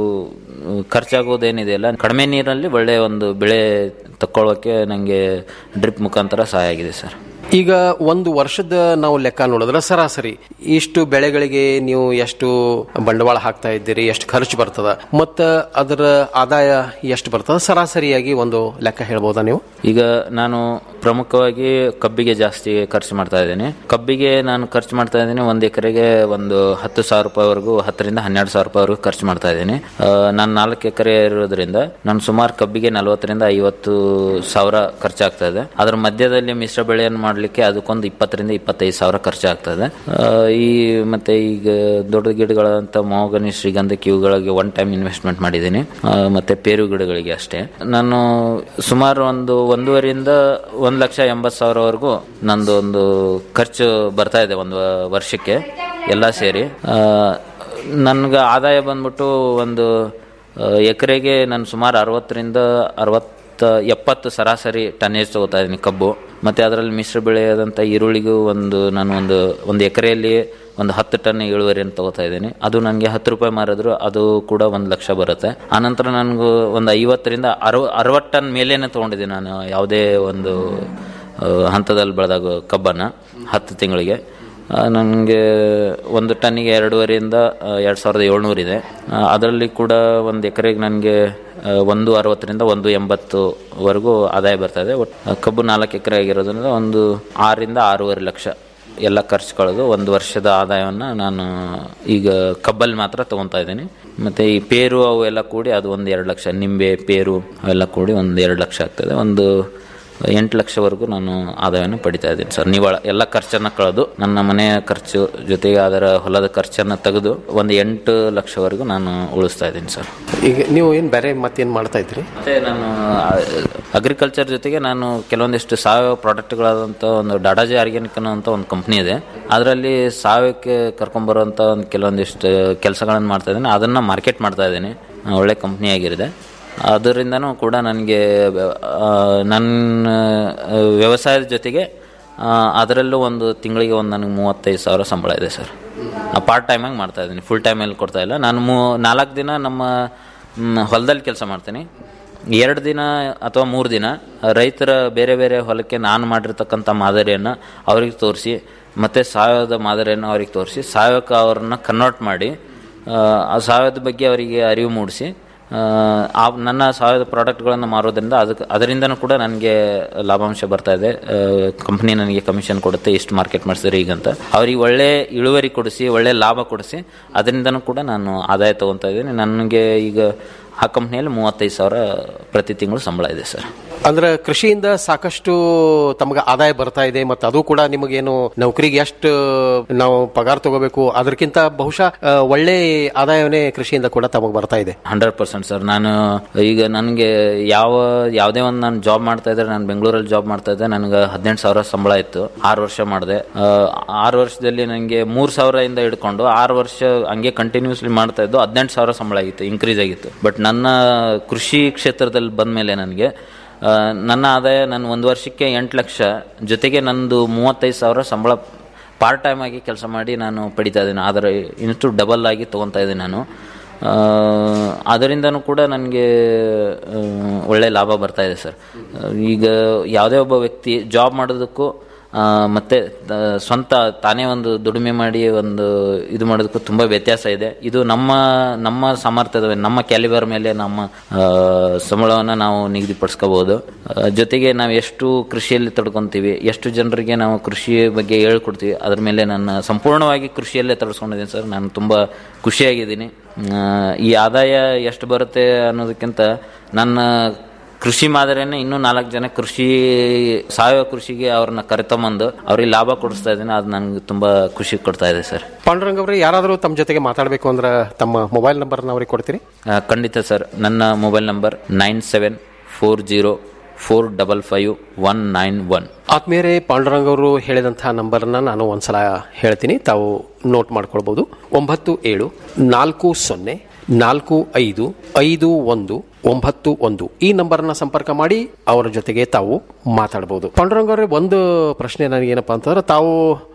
V: ಖರ್ಚಾಗೋದೇನಿದೆ ಅಲ್ಲ ಕಡಿಮೆ ನೀರಲ್ಲಿ ಒಳ್ಳೆಯ ಒಂದು ಬೆಳೆ ತಕ್ಕೊಳ್ಳೋಕೆ ನನಗೆ ಡ್ರಿಪ್ ಮುಖಾಂತರ ಸಹಾಯ ಆಗಿದೆ ಸರ್
U: ಈಗ ಒಂದು ವರ್ಷದ ನಾವು ಲೆಕ್ಕ ನೋಡಿದ್ರೆ ಸರಾಸರಿ ಇಷ್ಟು ಬೆಳೆಗಳಿಗೆ ನೀವು ಎಷ್ಟು ಬಂಡವಾಳ ಹಾಕ್ತಾ ಇದ್ದೀರಿ ಎಷ್ಟು ಖರ್ಚು ಬರ್ತದ ಮತ್ತ ಅದರ ಆದಾಯ ಎಷ್ಟು ಬರ್ತದ ಸರಾಸರಿಯಾಗಿ ಒಂದು ಲೆಕ್ಕ ಹೇಳ್ಬೋದಾ ನೀವು
V: ಈಗ ನಾನು ಪ್ರಮುಖವಾಗಿ ಕಬ್ಬಿಗೆ ಜಾಸ್ತಿ ಖರ್ಚು ಮಾಡ್ತಾ ಇದ್ದೀನಿ ಕಬ್ಬಿಗೆ ನಾನು ಖರ್ಚು ಮಾಡ್ತಾ ಇದ್ದೀನಿ ಒಂದು ಎಕರೆಗೆ ಒಂದು ಹತ್ತು ಸಾವಿರ ರೂಪಾಯಿವರೆಗೂ ಹತ್ತರಿಂದ ಹನ್ನೆರಡು ಸಾವಿರ ರೂಪಾಯಿವರೆಗೂ ಖರ್ಚು ಮಾಡ್ತಾ ಇದ್ದೀನಿ ಆ, ನಾನು ನಾಲ್ಕು ಎಕರೆ ಇರೋದ್ರಿಂದ ನಾನು ಸುಮಾರು ಕಬ್ಬಿಗೆ ನಲವತ್ತರಿಂದ ಐವತ್ತು ಸಾವಿರ ಖರ್ಚಾಗ್ತಾ ಇದೆ ಅದ್ರ ಮಧ್ಯದಲ್ಲಿ ಮಿಶ್ರ ಬೆಳೆಯನ್ನು ಮಾಡ್ಲಿಕ್ಕೆ ಮಾಡಲಿಕ್ಕೆ ಅದಕ್ಕೊಂದು ಇಪ್ಪತ್ತರಿಂದ ಇಪ್ಪತ್ತೈದು ಸಾವಿರ ಖರ್ಚಾಗ್ತದೆ ಆ, ಈ ಮತ್ತೆ ಈಗ ದೊಡ್ಡ ಗಿಡಗಳಂತ ಮೋಗನಿ ಶ್ರೀಗಂಧಕ್ಕೆ ಇವುಗಳಿಗೆ ಒನ್ ಟೈಮ್ ಇನ್ವೆಸ್ಟ್ಮೆಂಟ್ ಮಾಡಿದ್ದೀನಿ ಆ, ಮತ್ತೆ ಪೇರು ಗಿಡಗಳಿಗೆ ಅಷ್ಟೇ ನಾನು ಸುಮಾರು ಒಂದು ಒಂದೂವರೆಯಿಂದ ಒಂದು ಲಕ್ಷ ಎಂಬತ್ತು ಸಾವಿರವರೆಗೂ ನಂದು ಒಂದು ಖರ್ಚು ಬರ್ತಾ ಇದೆ ಒಂದು ವರ್ಷಕ್ಕೆ ಎಲ್ಲ ಸೇರಿ ನನ್ಗೆ ಆದಾಯ ಬಂದ್ಬಿಟ್ಟು ಒಂದು ಆ, ಎಕರೆಗೆ ನಾನು ಸುಮಾರು ಅರವತ್ತರಿಂದ ಅರವತ್ತ ಎಪ್ಪತ್ತು ಸರಾಸರಿ ಟನ್ನೇಜ್ ತಗೋತಾ ಇದ್ದೀನಿ ಕಬ್ಬು ಮತ್ತೆ ಅದರಲ್ಲಿ ಮಿಶ್ರ ಬೆಳೆಯಾದಂಥ ಈರುಳ್ಳಿಗೂ ಒಂದು ನಾನು ಒಂದು ಒಂದು ಎಕರೆಯಲ್ಲಿ ಒಂದು ಹತ್ತು ಟನ್ ಇಳುವರಿಯನ್ನು ತಗೋತಾ ಇದ್ದೀನಿ ಅದು ನನಗೆ ಹತ್ತು ರೂಪಾಯಿ ಮಾರಿದ್ರು ಅದು ಕೂಡ ಒಂದು ಲಕ್ಷ ಬರುತ್ತೆ ಆನಂತರ ನನಗೂ ಒಂದು ಐವತ್ತರಿಂದ ಅರವ ಅರವತ್ತು ಟನ್ ಮೇಲೇನೆ ತೊಗೊಂಡಿದ್ದೀನಿ ನಾನು ಯಾವುದೇ ಒಂದು ಆ, ಹಂತದಲ್ಲಿ ಬೆಳೆದಾಗ ಕಬ್ಬನ್ನು ಹತ್ತು ತಿಂಗಳಿಗೆ ನನಗೆ ಒಂದು ಟನ್ನಿಗೆ ಎರಡೂವರೆಯಿಂದ ಎರಡು ಸಾವಿರದ ಏಳ್ನೂರು ಇದೆ ಆ, ಅದರಲ್ಲಿ ಕೂಡ ಒಂದು ಎಕರೆಗೆ ನನಗೆ ಒಂದು ಅರವತ್ತರಿಂದ ಒಂದು ಎಂಬತ್ತುವರೆಗೂ ಆದಾಯ ಬರ್ತಾ ಇದೆ ಒಟ್ಟು ಆ, ಕಬ್ಬು ನಾಲ್ಕು ಎಕರೆ ಆಗಿರೋದ್ರಿಂದ ಒಂದು ಆರರಿಂದ ಆರೂವರೆ ಲಕ್ಷ ಎಲ್ಲ ಖರ್ಚು ಕಳೆದು ಒಂದು ವರ್ಷದ ಆದಾಯವನ್ನು ನಾನು ಈಗ ಕಬ್ಬಲ್ಲಿ ಮಾತ್ರ ತೊಗೊತಾ ಇದ್ದೀನಿ ಮತ್ತು ಈ ಪೇರು ಅವು ಎಲ್ಲ ಕೂಡಿ ಅದು ಒಂದು ಎರಡು ಲಕ್ಷ ನಿಂಬೆ ಪೇರು ಅವೆಲ್ಲ ಕೂಡಿ ಒಂದು ಎರಡು ಲಕ್ಷ ಆಗ್ತದೆ ಒಂದು ಎಂಟು ಲಕ್ಷವರೆಗೂ ನಾನು ಆದಾಯವನ್ನು ಪಡಿತಾ ಇದ್ದೀನಿ ಸರ್ ನಿವಾಳ ಎಲ್ಲ ಖರ್ಚನ್ನು ಕಳೆದು ನನ್ನ ಮನೆಯ ಖರ್ಚು ಜೊತೆಗೆ ಅದರ ಹೊಲದ ಖರ್ಚನ್ನು ತೆಗೆದು ಒಂದು ಎಂಟು ಲಕ್ಷವರೆಗೂ ನಾನು ಉಳಿಸ್ತಾ ಇದ್ದೀನಿ ಸರ್
U: ಈಗ ನೀವು ಏನು ಬೇರೆ ಮತ್ತೇನು ಮಾಡ್ತಾ ಇದ್ರಿ
V: ಮತ್ತೆ ನಾನು ಅಗ್ರಿಕಲ್ಚರ್ ಜೊತೆಗೆ ನಾನು ಕೆಲವೊಂದಿಷ್ಟು ಸಾವಯವ ಪ್ರಾಡಕ್ಟ್ಗಳಾದಂಥ ಒಂದು ಡಾಡಾಜಿ ಆರ್ಗ್ಯಾನಿಕ್ ಅನ್ನೋಂಥ ಒಂದು ಕಂಪ್ನಿ ಇದೆ ಅದರಲ್ಲಿ ಸಾವಯವಕ್ಕೆ ಕರ್ಕೊಂಬರುವಂಥ ಒಂದು ಕೆಲವೊಂದಿಷ್ಟು ಕೆಲಸಗಳನ್ನು ಮಾಡ್ತಾ ಇದ್ದೀನಿ ಅದನ್ನು ಮಾರ್ಕೆಟ್ ಮಾಡ್ತಾ ಇದ್ದೀನಿ ಒಳ್ಳೆ ಕಂಪ್ನಿ ಆಗಿರಿದೆ ಅದರಿಂದನೂ ಕೂಡ ನನಗೆ ಆ, ನನ್ನ ಆ, ವ್ಯವಸಾಯದ ಜೊತೆಗೆ ಆ, ಅದರಲ್ಲೂ ಒಂದು ತಿಂಗಳಿಗೆ ಒಂದು ನನಗೆ ಮೂವತ್ತೈದು ಸಾವಿರ ಸಂಬಳ ಇದೆ ಸರ್ ಪಾರ್ಟ್ ಟೈಮಾಗಿ ಮಾಡ್ತಾ ಇದ್ದೀನಿ ಫುಲ್ ಟೈಮಲ್ಲಿ ಕೊಡ್ತಾ ಇಲ್ಲ ನಾನು ಮೂ ನಾಲ್ಕು ದಿನ ನಮ್ಮ ಮ್, ಹೊಲದಲ್ಲಿ ಕೆಲಸ ಮಾಡ್ತೀನಿ ಎರಡು ದಿನ ಅಥವಾ ಮೂರು ದಿನ ರೈತರ ಬೇರೆ ಬೇರೆ ಹೊಲಕ್ಕೆ ನಾನು ಮಾಡಿರ್ತಕ್ಕಂಥ ಮಾದರಿಯನ್ನು ಅವ್ರಿಗೆ ತೋರಿಸಿ ಮತ್ತು ಸಾವಯವದ ಮಾದರಿಯನ್ನು ಅವ್ರಿಗೆ ತೋರಿಸಿ ಸಾವಯವಕ್ಕೆ ಅವ್ರನ್ನ ಕನ್ವರ್ಟ್ ಮಾಡಿ ಆ, ಆ ಸಾವಯವದ ಬಗ್ಗೆ ಅವರಿಗೆ ಅರಿವು ಮೂಡಿಸಿ ಆ, ಆ ನನ್ನ ಸಾವಯವ ಪ್ರಾಡಕ್ಟ್ಗಳನ್ನು ಮಾರೋದ್ರಿಂದ ಅದಕ್ಕೆ ಅದರಿಂದನೂ ಕೂಡ ನನಗೆ ಲಾಭಾಂಶ ಬರ್ತಾ ಇದೆ ಕಂಪ್ನಿ ನನಗೆ ಕಮಿಷನ್ ಕೊಡುತ್ತೆ ಇಷ್ಟು ಮಾರ್ಕೆಟ್ ಮಾಡಿಸಿದ್ರೆ ಈಗಂತ ಅವ್ರಿಗೆ ಒಳ್ಳೆ ಇಳುವರಿ ಕೊಡಿಸಿ ಒಳ್ಳೆ ಲಾಭ ಕೊಡಿಸಿ ಅದರಿಂದನೂ ಕೂಡ ನಾನು ಆದಾಯ ತೊಗೊತಾ ಇದ್ದೀನಿ ನನಗೆ ಈಗ ಆ ಕಂಪ್ನಿಯಲ್ಲಿ ಮೂವತ್ತೈದು ಸಾವಿರ ಪ್ರತಿ ತಿಂಗಳು ಸಂಬಳ ಇದೆ ಸರ್
U: ಅಂದ್ರೆ ಕೃಷಿಯಿಂದ ಸಾಕಷ್ಟು ತಮಗೆ ಆದಾಯ ಬರ್ತಾ ಇದೆ ಮತ್ತು ಅದು ಕೂಡ ನಿಮಗೇನು ನೌಕರಿಗೆ ಎಷ್ಟು ನಾವು ಪಗಾರ ತಗೋಬೇಕು ಅದಕ್ಕಿಂತ ಬಹುಶಃ ಆ, ಒಳ್ಳೆ ಆದಾಯವನ್ನೇ ಕೃಷಿಯಿಂದ ಕೂಡ ತಮಗೆ ಬರ್ತಾ ಇದೆ
V: ಹಂಡ್ರೆಡ್ ಪರ್ಸೆಂಟ್ ಸರ್ ನಾನು ಈಗ ನನಗೆ ಯಾವ ಯಾವುದೇ ಒಂದು ನಾನು ಜಾಬ್ ಮಾಡ್ತಾ ಇದ್ರೆ ನಾನು ಬೆಂಗಳೂರಲ್ಲಿ ಜಾಬ್ ಮಾಡ್ತಾ ಇದ್ದೆ ನನಗೆ ಹದಿನೆಂಟು ಸಾವಿರ ಸಂಬಳ ಇತ್ತು ಆರು ವರ್ಷ ಮಾಡಿದೆ ಆರು ವರ್ಷದಲ್ಲಿ ನನಗೆ ಮೂರು ಸಾವಿರದಿಂದ ಹಿಡ್ಕೊಂಡು ಆರು ವರ್ಷ ಹಂಗೆ ಕಂಟಿನ್ಯೂಸ್ಲಿ ಮಾಡ್ತಾ ಇದ್ದು ಹದಿನೆಂಟು ಸಾವಿರ ಸಂಬಳ ಆಗಿತ್ತು ಇನ್ಕ್ರೀಸ್ ಆಗಿತ್ತು ಬಟ್ ನನ್ನ ಕೃಷಿ ಕ್ಷೇತ್ರದಲ್ಲಿ ಬಂದ ಮೇಲೆ ನನಗೆ ಆ, ನನ್ನ ಆದಾಯ ನಾನು ಒಂದು ವರ್ಷಕ್ಕೆ ಎಂಟು ಲಕ್ಷ ಜೊತೆಗೆ ನಂದು ಮೂವತ್ತೈದು ಸಾವಿರ ಸಂಬಳ ಪಾರ್ಟ್ ಟೈಮ್ ಆಗಿ ಕೆಲಸ ಮಾಡಿ ನಾನು ಪಡಿತಾ ಇದ್ದೀನಿ ಆದರೆ ಇನ್ನಷ್ಟು ಡಬಲ್ ಆಗಿ ತೊಗೊತಾ ಇದ್ದೀನಿ ನಾನು ಆ, ಅದರಿಂದನೂ ಕೂಡ ನನಗೆ ಆ, ಒಳ್ಳೆ ಲಾಭ ಬರ್ತಾ ಇದೆ ಸರ್ ಈಗ ಯಾವುದೇ ಒಬ್ಬ ವ್ಯಕ್ತಿ ಜಾಬ್ ಮಾಡೋದಕ್ಕೂ ಆ, ಮತ್ತೆ ತ- ಸ್ವಂತ ತಾನೇ ಒಂದು ದುಡಿಮೆ ಮಾಡಿ ಒಂದು ಇದು ಮಾಡೋದಕ್ಕೂ ತುಂಬ ವ್ಯತ್ಯಾಸ ಇದೆ ಇದು ನಮ್ಮ ನಮ್ಮ ಸಾಮರ್ಥ್ಯದ ನಮ್ಮ ಕ್ಯಾಲಿಬರ್ ಮೇಲೆ ನಮ್ಮ ಆ, ಸಂಬಳವನ್ನು ನಾವು ನಿಗದಿಪಡಿಸ್ಕೋಬಹುದು ಆ, ಜೊತೆಗೆ ನಾವು ಎಷ್ಟು ಕೃಷಿಯಲ್ಲಿ ತೊಡ್ಕೊಂತೀವಿ ಎಷ್ಟು ಜನರಿಗೆ ನಾವು ಕೃಷಿ ಬಗ್ಗೆ ಹೇಳ್ಕೊಡ್ತೀವಿ ಅದ್ರ ಮೇಲೆ ನನ್ನ ಸಂಪೂರ್ಣವಾಗಿ ಕೃಷಿಯಲ್ಲೇ ತೊಡಸ್ಕೊಂಡಿದ್ದೀನಿ ಸರ್ ನಾನು ತುಂಬ ಖುಷಿಯಾಗಿದ್ದೀನಿ ಆ, ಈ ಆದಾಯ ಎಷ್ಟು ಬರುತ್ತೆ ಅನ್ನೋದಕ್ಕಿಂತ ನನ್ನ ಕೃಷಿ ಮಾದರಿಯನ್ನ ಇನ್ನೂ ನಾಲ್ಕು ಜನ ಕೃಷಿ ಸಾವಯವ ಕೃಷಿಗೆ ಅವ್ರನ್ನ ಕರೆತಂಬಂದು ಅವ್ರಿಗೆ ಲಾಭ ಕೊಡಿಸ್ತಾ ಇದ್ದೀನಿ ಅದು ನನಗೆ ತುಂಬಾ ಖುಷಿ ಕೊಡ್ತಾ ಇದೆ ಸರ್
U: ಪಾಂಡುರಂಗ್ ಅವರೇ ಯಾರಾದರೂ ತಮ್ಮ ಜೊತೆಗೆ ಮಾತಾಡಬೇಕು ಅಂದ್ರೆ ತಮ್ಮ ಮೊಬೈಲ್ ನಂಬರ್ನ ಅವ್ರಿಗೆ ಕೊಡ್ತೀರಿ
V: ಆ, ಖಂಡಿತ ಸರ್ ನನ್ನ mobile number nine seven four zero four double five one nine one
U: ಆತ್ಮೀಯರೇ ಪಾಂಡುರಂಗ್ ಅವರು ಹೇಳಿದಂತಹ ನಂಬರ್ನ ನಾನು ಒಂದ್ಸಲ ಹೇಳ್ತೀನಿ ತಾವು ನೋಟ್ ಮಾಡ್ಕೊಳ್ಬಹುದು ಒಂಬತ್ತು ಏಳು ನಾಲ್ಕು ಸೊನ್ನೆ ನಾಲ್ಕು ಐದು ಐದು ಒಂದು ಒಂಬತ್ತು ಒಂದು ಈ ನಂಬರ್ನ ಸಂಪರ್ಕ ಮಾಡಿ ಅವರ ಜೊತೆಗೆ ತಾವು ಮಾತಾಡಬಹುದು ಪಾಂಡುರಂಗ್ ಅವರೇ ಒಂದು ಪ್ರಶ್ನೆ ನನಗೇನಪ್ಪ ಅಂತಂದ್ರೆ ತಾವು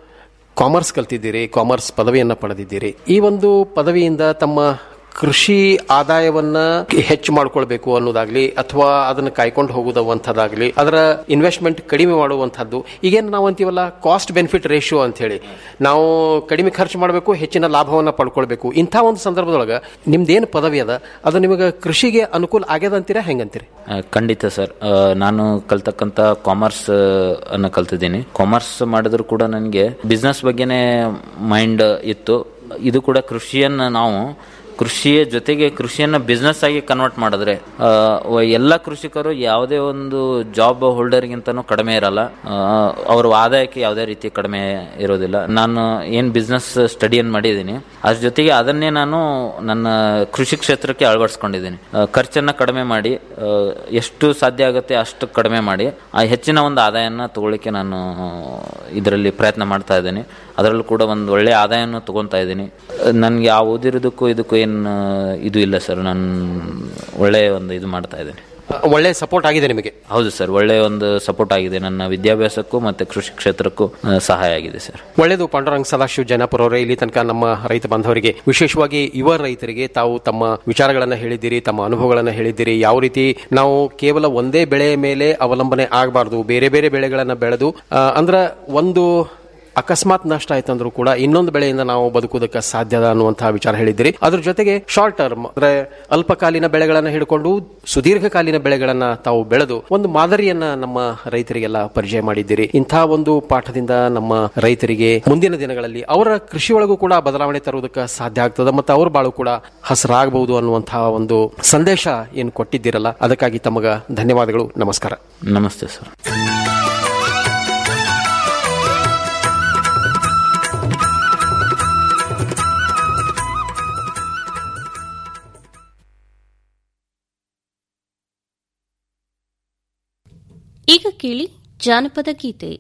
U: ಕಾಮರ್ಸ್ ಕಲ್ತಿದ್ದೀರಿ ಕಾಮರ್ಸ್ ಪದವಿಯನ್ನ ಪಡೆದಿದ್ದೀರಿ ಈ ಒಂದು ಪದವಿಯಿಂದ ತಮ್ಮ ಕೃಷಿ ಆದಾಯವನ್ನ ಹೆಚ್ಚು ಮಾಡ್ಕೊಳ್ಬೇಕು ಅನ್ನೋದಾಗ್ಲಿ ಅಥವಾ ಅದನ್ನ ಕಾಯ್ಕೊಂಡು ಹೋಗುವಂಥದ್ದಾಗ್ಲಿ ಅದರ ಇನ್ವೆಸ್ಟ್ಮೆಂಟ್ ಕಡಿಮೆ ಮಾಡುವಂಥದ್ದು ಈಗೇನು ನಾವು ಅಂತೀವಲ್ಲ ಕಾಸ್ಟ್ ಬೆನಿಫಿಟ್ ರೇಷಿಯೋ ಅಂತ ಹೇಳಿ ನಾವು ಕಡಿಮೆ ಖರ್ಚು ಮಾಡಬೇಕು ಹೆಚ್ಚಿನ ಲಾಭವನ್ನ ಪಡ್ಕೊಳ್ಬೇಕು ಇಂಥ ಒಂದು ಸಂದರ್ಭದೊಳಗೆ ನಿಮ್ದೇನು ಪದವಿ ಅದ ಅದು ನಿಮಗೆ ಕೃಷಿಗೆ ಅನುಕೂಲ ಆಗ್ಯದ ಅಂತೀರಾ ಹೆಂಗಂತೀರಿ
V: ಆ, ಖಂಡಿತ ಸರ್ ಆ, ನಾನು ಕಲ್ತಕ್ಕಂತ ಕಾಮರ್ಸ್ ಅನ್ನ ಕಲ್ತಿದ್ದೀನಿ ಕಾಮರ್ಸ್ ಮಾಡಿದ್ರು ಕೂಡ ನನಗೆ ಬಿಸ್ನೆಸ್ ಬಗ್ಗೆನೇ ಮೈಂಡ್ ಇತ್ತು ಇದು ಕೂಡ ಕೃಷಿಯನ್ನ ನಾವು ಕೃಷಿಯ ಜೊತೆಗೆ ಕೃಷಿಯನ್ನ ಬಿಸ್ನೆಸ್ ಆಗಿ ಕನ್ವರ್ಟ್ ಮಾಡಿದ್ರೆ ಆ, ವ- ಎಲ್ಲ ಕೃಷಿಕರು ಯಾವುದೇ ಒಂದು ಜಾಬ್ ಹೋಲ್ಡರ್ಗಿಂತನೂ ಕಡಿಮೆ ಇರಲ್ಲ ಆ, ಅವ್ರ ಆದಾಯಕ್ಕೆ ಯಾವುದೇ ರೀತಿ ಕಡಿಮೆ ಇರೋದಿಲ್ಲ ನಾನು ಏನ್ ಬಿಸ್ನೆಸ್ ಸ್ಟಡಿಯನ್ನು ಮಾಡಿದ್ದೀನಿ ಅದ್ರ ಜೊತೆಗೆ ಅದನ್ನೇ ನಾನು ನನ್ನ ಕೃಷಿ ಕ್ಷೇತ್ರಕ್ಕೆ ಅಳವಡಿಸ್ಕೊಂಡಿದ್ದೀನಿ ಆ, ಖರ್ಚನ್ನ ಕಡಿಮೆ ಮಾಡಿ ಆ, ಎಷ್ಟು ಸಾಧ್ಯ ಆಗುತ್ತೆ ಅಷ್ಟು ಕಡಿಮೆ ಮಾಡಿ ಆ ಹೆಚ್ಚಿನ ಒಂದು ಆದಾಯನ ತಗೊಳ್ಳಿಕ್ಕೆ ನಾನು ಇದರಲ್ಲಿ ಪ್ರಯತ್ನ ಮಾಡ್ತಾ ಇದ್ದೀನಿ ಅದರಲ್ಲೂ ಕೂಡ ಒಂದು ಒಳ್ಳೆ ಆದಾಯನ ತಗೊತಾ ಇದ್ದೀನಿ ನನಗೆ ಆ ಓದಿರೋದಕ್ಕೂ ಇದಕ್ಕೂ ಏನು ಇದು ಇಲ್ಲ ಸರ್ ನಾನು ಒಳ್ಳೆ ಒಂದು ಇದು ಮಾಡ್ತಾ ಇದ್ದೀನಿ
U: ಒಳ್ಳೆ ಸಪೋರ್ಟ್ ಆಗಿದೆ ನಿಮಗೆ
V: ಹೌದು ಸರ್ ಒಳ್ಳೆ ಒಂದು ಸಪೋರ್ಟ್ ಆಗಿದೆ ನನ್ನ ವಿದ್ಯಾಭ್ಯಾಸಕ್ಕೂ ಮತ್ತೆ ಕೃಷಿ ಕ್ಷೇತ್ರಕ್ಕೂ ಆ, ಸಹಾಯ ಆಗಿದೆ ಸರ್
U: ಒಳ್ಳೆಯದು ಪಾಂಡುರಂಗ್ ಸದಾಶಿವ್ ಜೈನಾಪುರ ಅವರೇ ಇಲ್ಲಿ ತನಕ ನಮ್ಮ ರೈತ ಬಾಂಧವರಿಗೆ ವಿಶೇಷವಾಗಿ ಯುವ ರೈತರಿಗೆ ತಾವು ತಮ್ಮ ವಿಚಾರಗಳನ್ನ ಹೇಳಿದ್ದೀರಿ ತಮ್ಮ ಅನುಭವಗಳನ್ನ ಹೇಳಿದ್ದೀರಿ ಯಾವ ರೀತಿ ನಾವು ಕೇವಲ ಒಂದೇ ಬೆಳೆ ಮೇಲೆ ಅವಲಂಬನೆ ಆಗಬಾರ್ದು ಬೇರೆ ಬೇರೆ ಬೆಳೆಗಳನ್ನ ಬೆಳೆದು ಆ, ಅಂದ್ರ ಒಂದು ಅಕಸ್ಮಾತ್ ನಷ್ಟ ಆಯ್ತಂದ್ರೂ ಕೂಡ ಇನ್ನೊಂದು ಬೆಳೆಯಿಂದ ನಾವು ಬದುಕುವುದಕ್ಕೆ ಸಾಧ್ಯದ ಅನ್ನುವಂತಹ ವಿಚಾರ ಹೇಳಿದ್ದೀರಿ ಅದ್ರ ಜೊತೆಗೆ ಶಾರ್ಟ್ ಟರ್ಮ್ ಅಂದ್ರೆ ಅಲ್ಪಕಾಲೀನ ಬೆಳೆಗಳನ್ನ ಹಿಡ್ಕೊಂಡು ಸುದೀರ್ಘಕಾಲೀನ ಬೆಳೆಗಳನ್ನ ತಾವು ಬೆಳೆದು ಒಂದು ಮಾದರಿಯನ್ನ ನಮ್ಮ ರೈತರಿಗೆಲ್ಲ ಪರಿಚಯ ಮಾಡಿದ್ದೀರಿ ಇಂತಹ ಒಂದು ಪಾಠದಿಂದ ನಮ್ಮ ರೈತರಿಗೆ ಮುಂದಿನ ದಿನಗಳಲ್ಲಿ ಅವರ ಕೃಷಿ ಒಳಗೂ ಕೂಡ ಬದಲಾವಣೆ ತರುವುದಕ್ಕೆ ಸಾಧ್ಯ ಆಗ್ತದೆ ಮತ್ತು ಅವ್ರ ಬಾಳು ಕೂಡ ಹಸರಾಗಬಹುದು ಅನ್ನುವಂತಹ ಒಂದು ಸಂದೇಶ ಏನು ಕೊಟ್ಟಿದ್ದೀರಲ್ಲ ಅದಕ್ಕಾಗಿ ತಮಗ ಧನ್ಯವಾದಗಳು ನಮಸ್ಕಾರ
V: ನಮಸ್ತೆ ಸರ್
C: ಈಗ ಕೇಳಿ ಜಾನಪದ ಗೀತೆ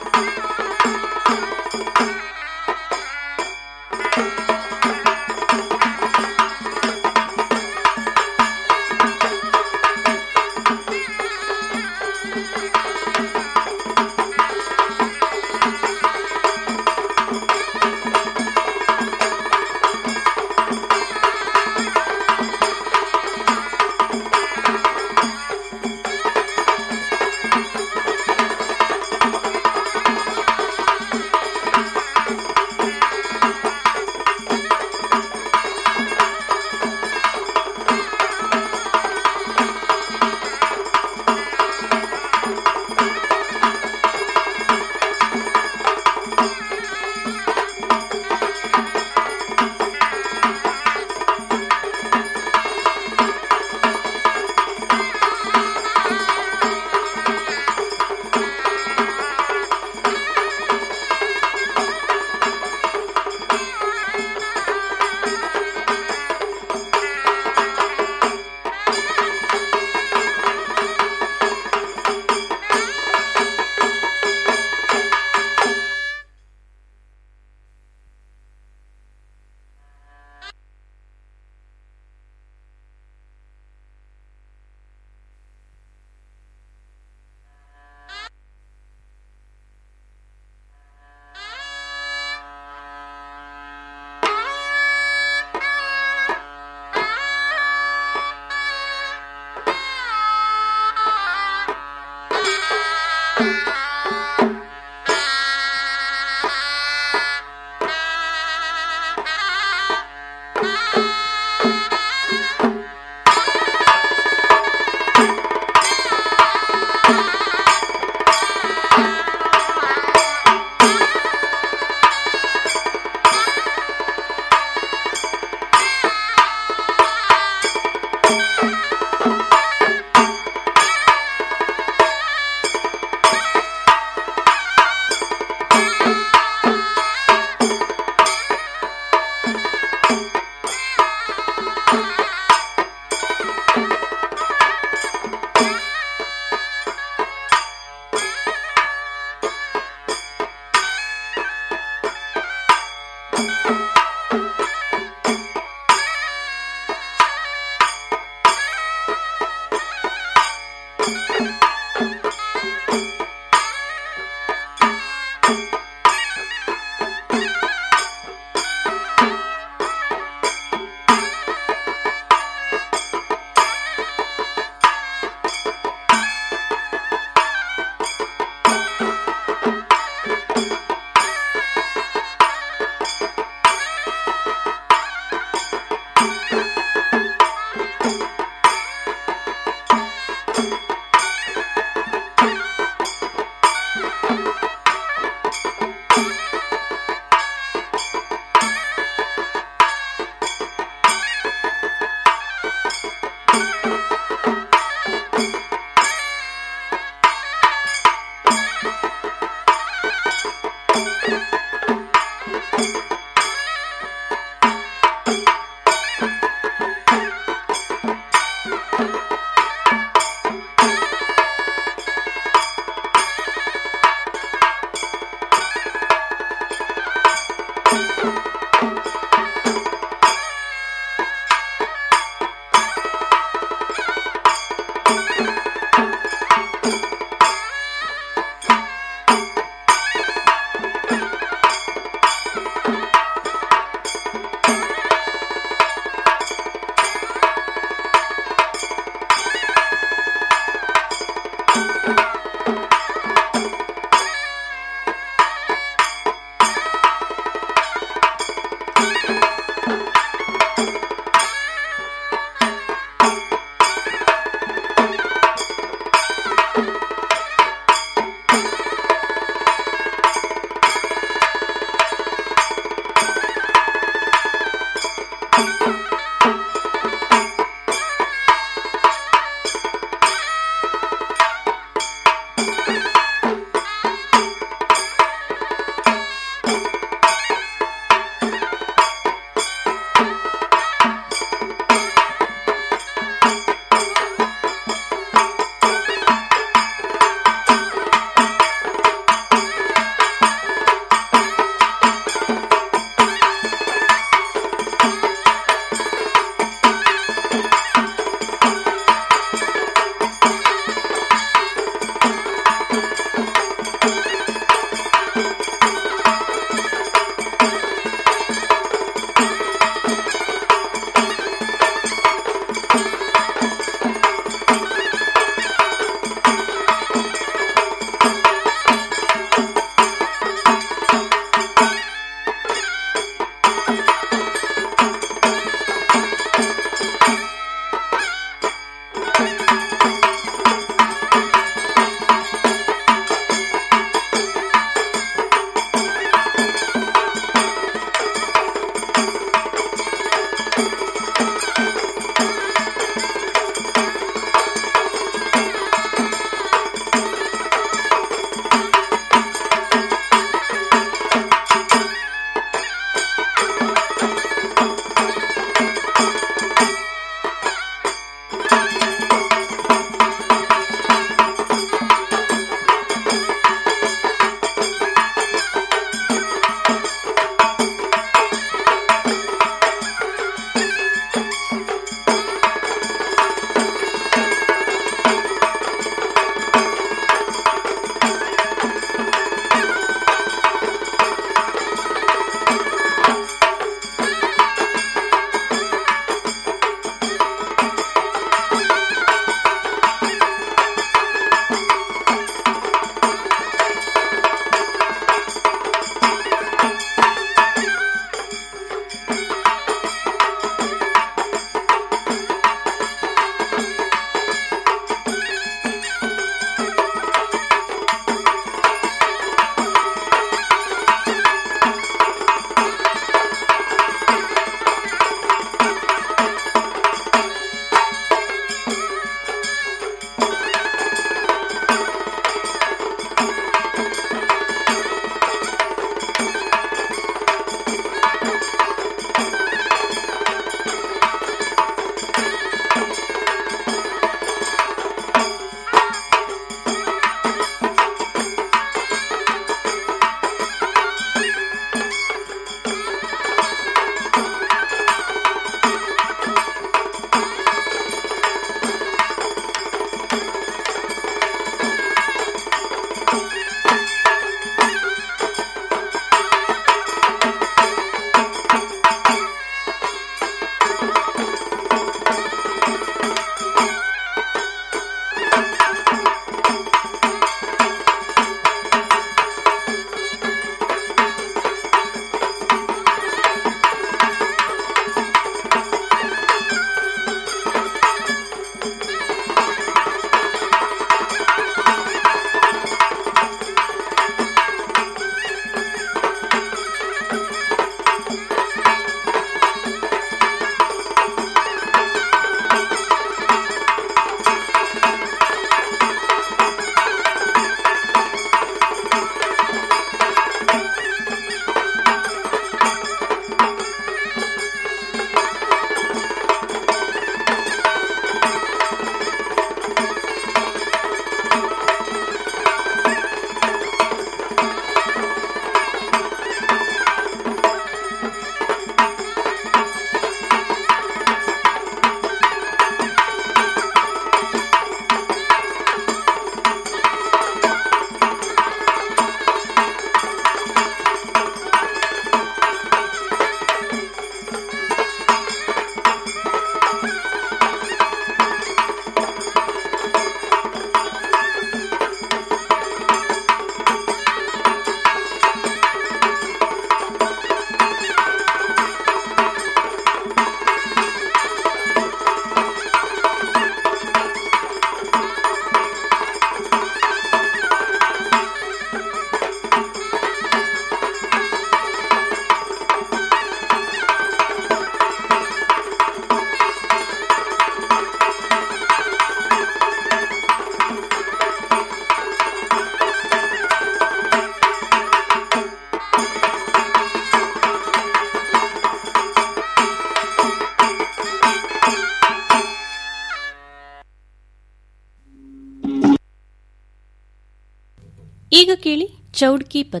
C: ಈಗ ಕೇಳಿ ಚೌಡ್ಕಿ ಪದ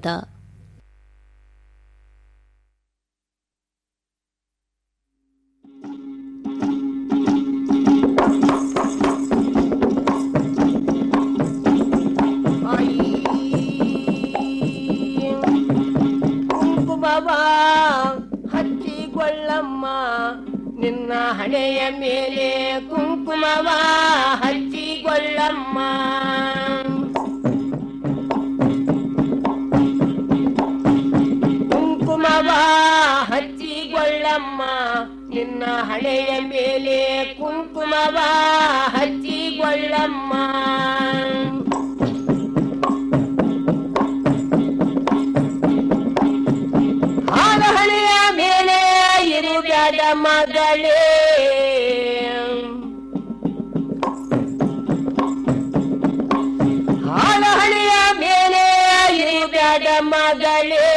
E: ಕುಂಕುಮವ ಹಚ್ಚಿಕೊಳ್ಳಮ್ಮ ನಿನ್ನ ಹಣೆಯ ಮೇಲೆ ಕುಂಕುಮವ ಹಚ್ಚಿಕೊಳ್ಳಮ್ಮ ಕುಂಕುಮವ ಹಚ್ಚಿಕೊಳ್ಳಮ್ಮ ನಿನ್ನ ಹಣೆಯ ಮೇಲೆ ಕುಂಕುಮವ ಹಚ್ಚಿಕೊಳ್ಳಮ್ಮ ಹಾಲಹಳೆಯ ಮೇಲೆ ಇರುಗದ ಮಗಳೇ ಹಾಲಹಳೆಯ ಮೇಲೆ ಇರುಗದ ಮಗಳೇ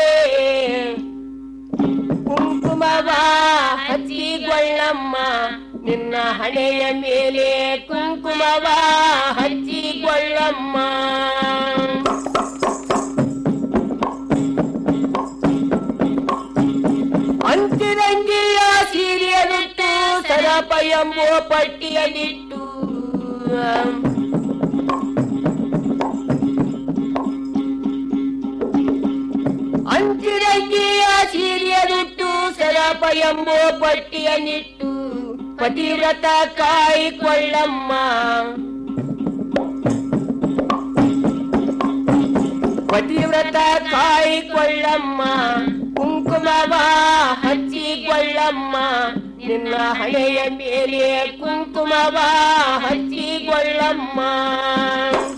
E: ಕುಂಕುಮವ ಹಚ್ಚಿಕೊಳ್ಳಮ್ಮ ನಿನ್ನ ಹಣೆಯ ಮೇಲೆ ಕುಂಕುಮವ ಹಚ್ಚಿಕೊಳ್ಳಮ್ಮ ಅಂತಿರಂಗಿಯ ಸೀರೆಯಲ್ಲಿಟ್ಟು ಸರಪ ಎಂಬೋ ಪಟ್ಟಿಯಲ್ಲಿಟ್ಟು ಅಂತಿರಂಗಿಯ ಸೀರೆಯಲ್ಲಿಟ್ಟು ಸರಪ ಎಂಬೋ ಪಟ್ಟಿಯನ್ನಿಟ್ಟು ಪತಿವ್ರತ ಕಾಯಿಕೊಳ್ಳಮ್ಮ ಪತಿವ್ರತ ಕಾಯಿಕೊಳ್ಳಮ್ಮ ಕುಂಕುಮವ ಹಚ್ಚಿಕೊಳ್ಳಮ್ಮ ನಿನ್ನ ಹಣೆಯ ಮೇಲೆ ಕುಂಕುಮವ ಹಚ್ಚಿಕೊಳ್ಳಮ್ಮ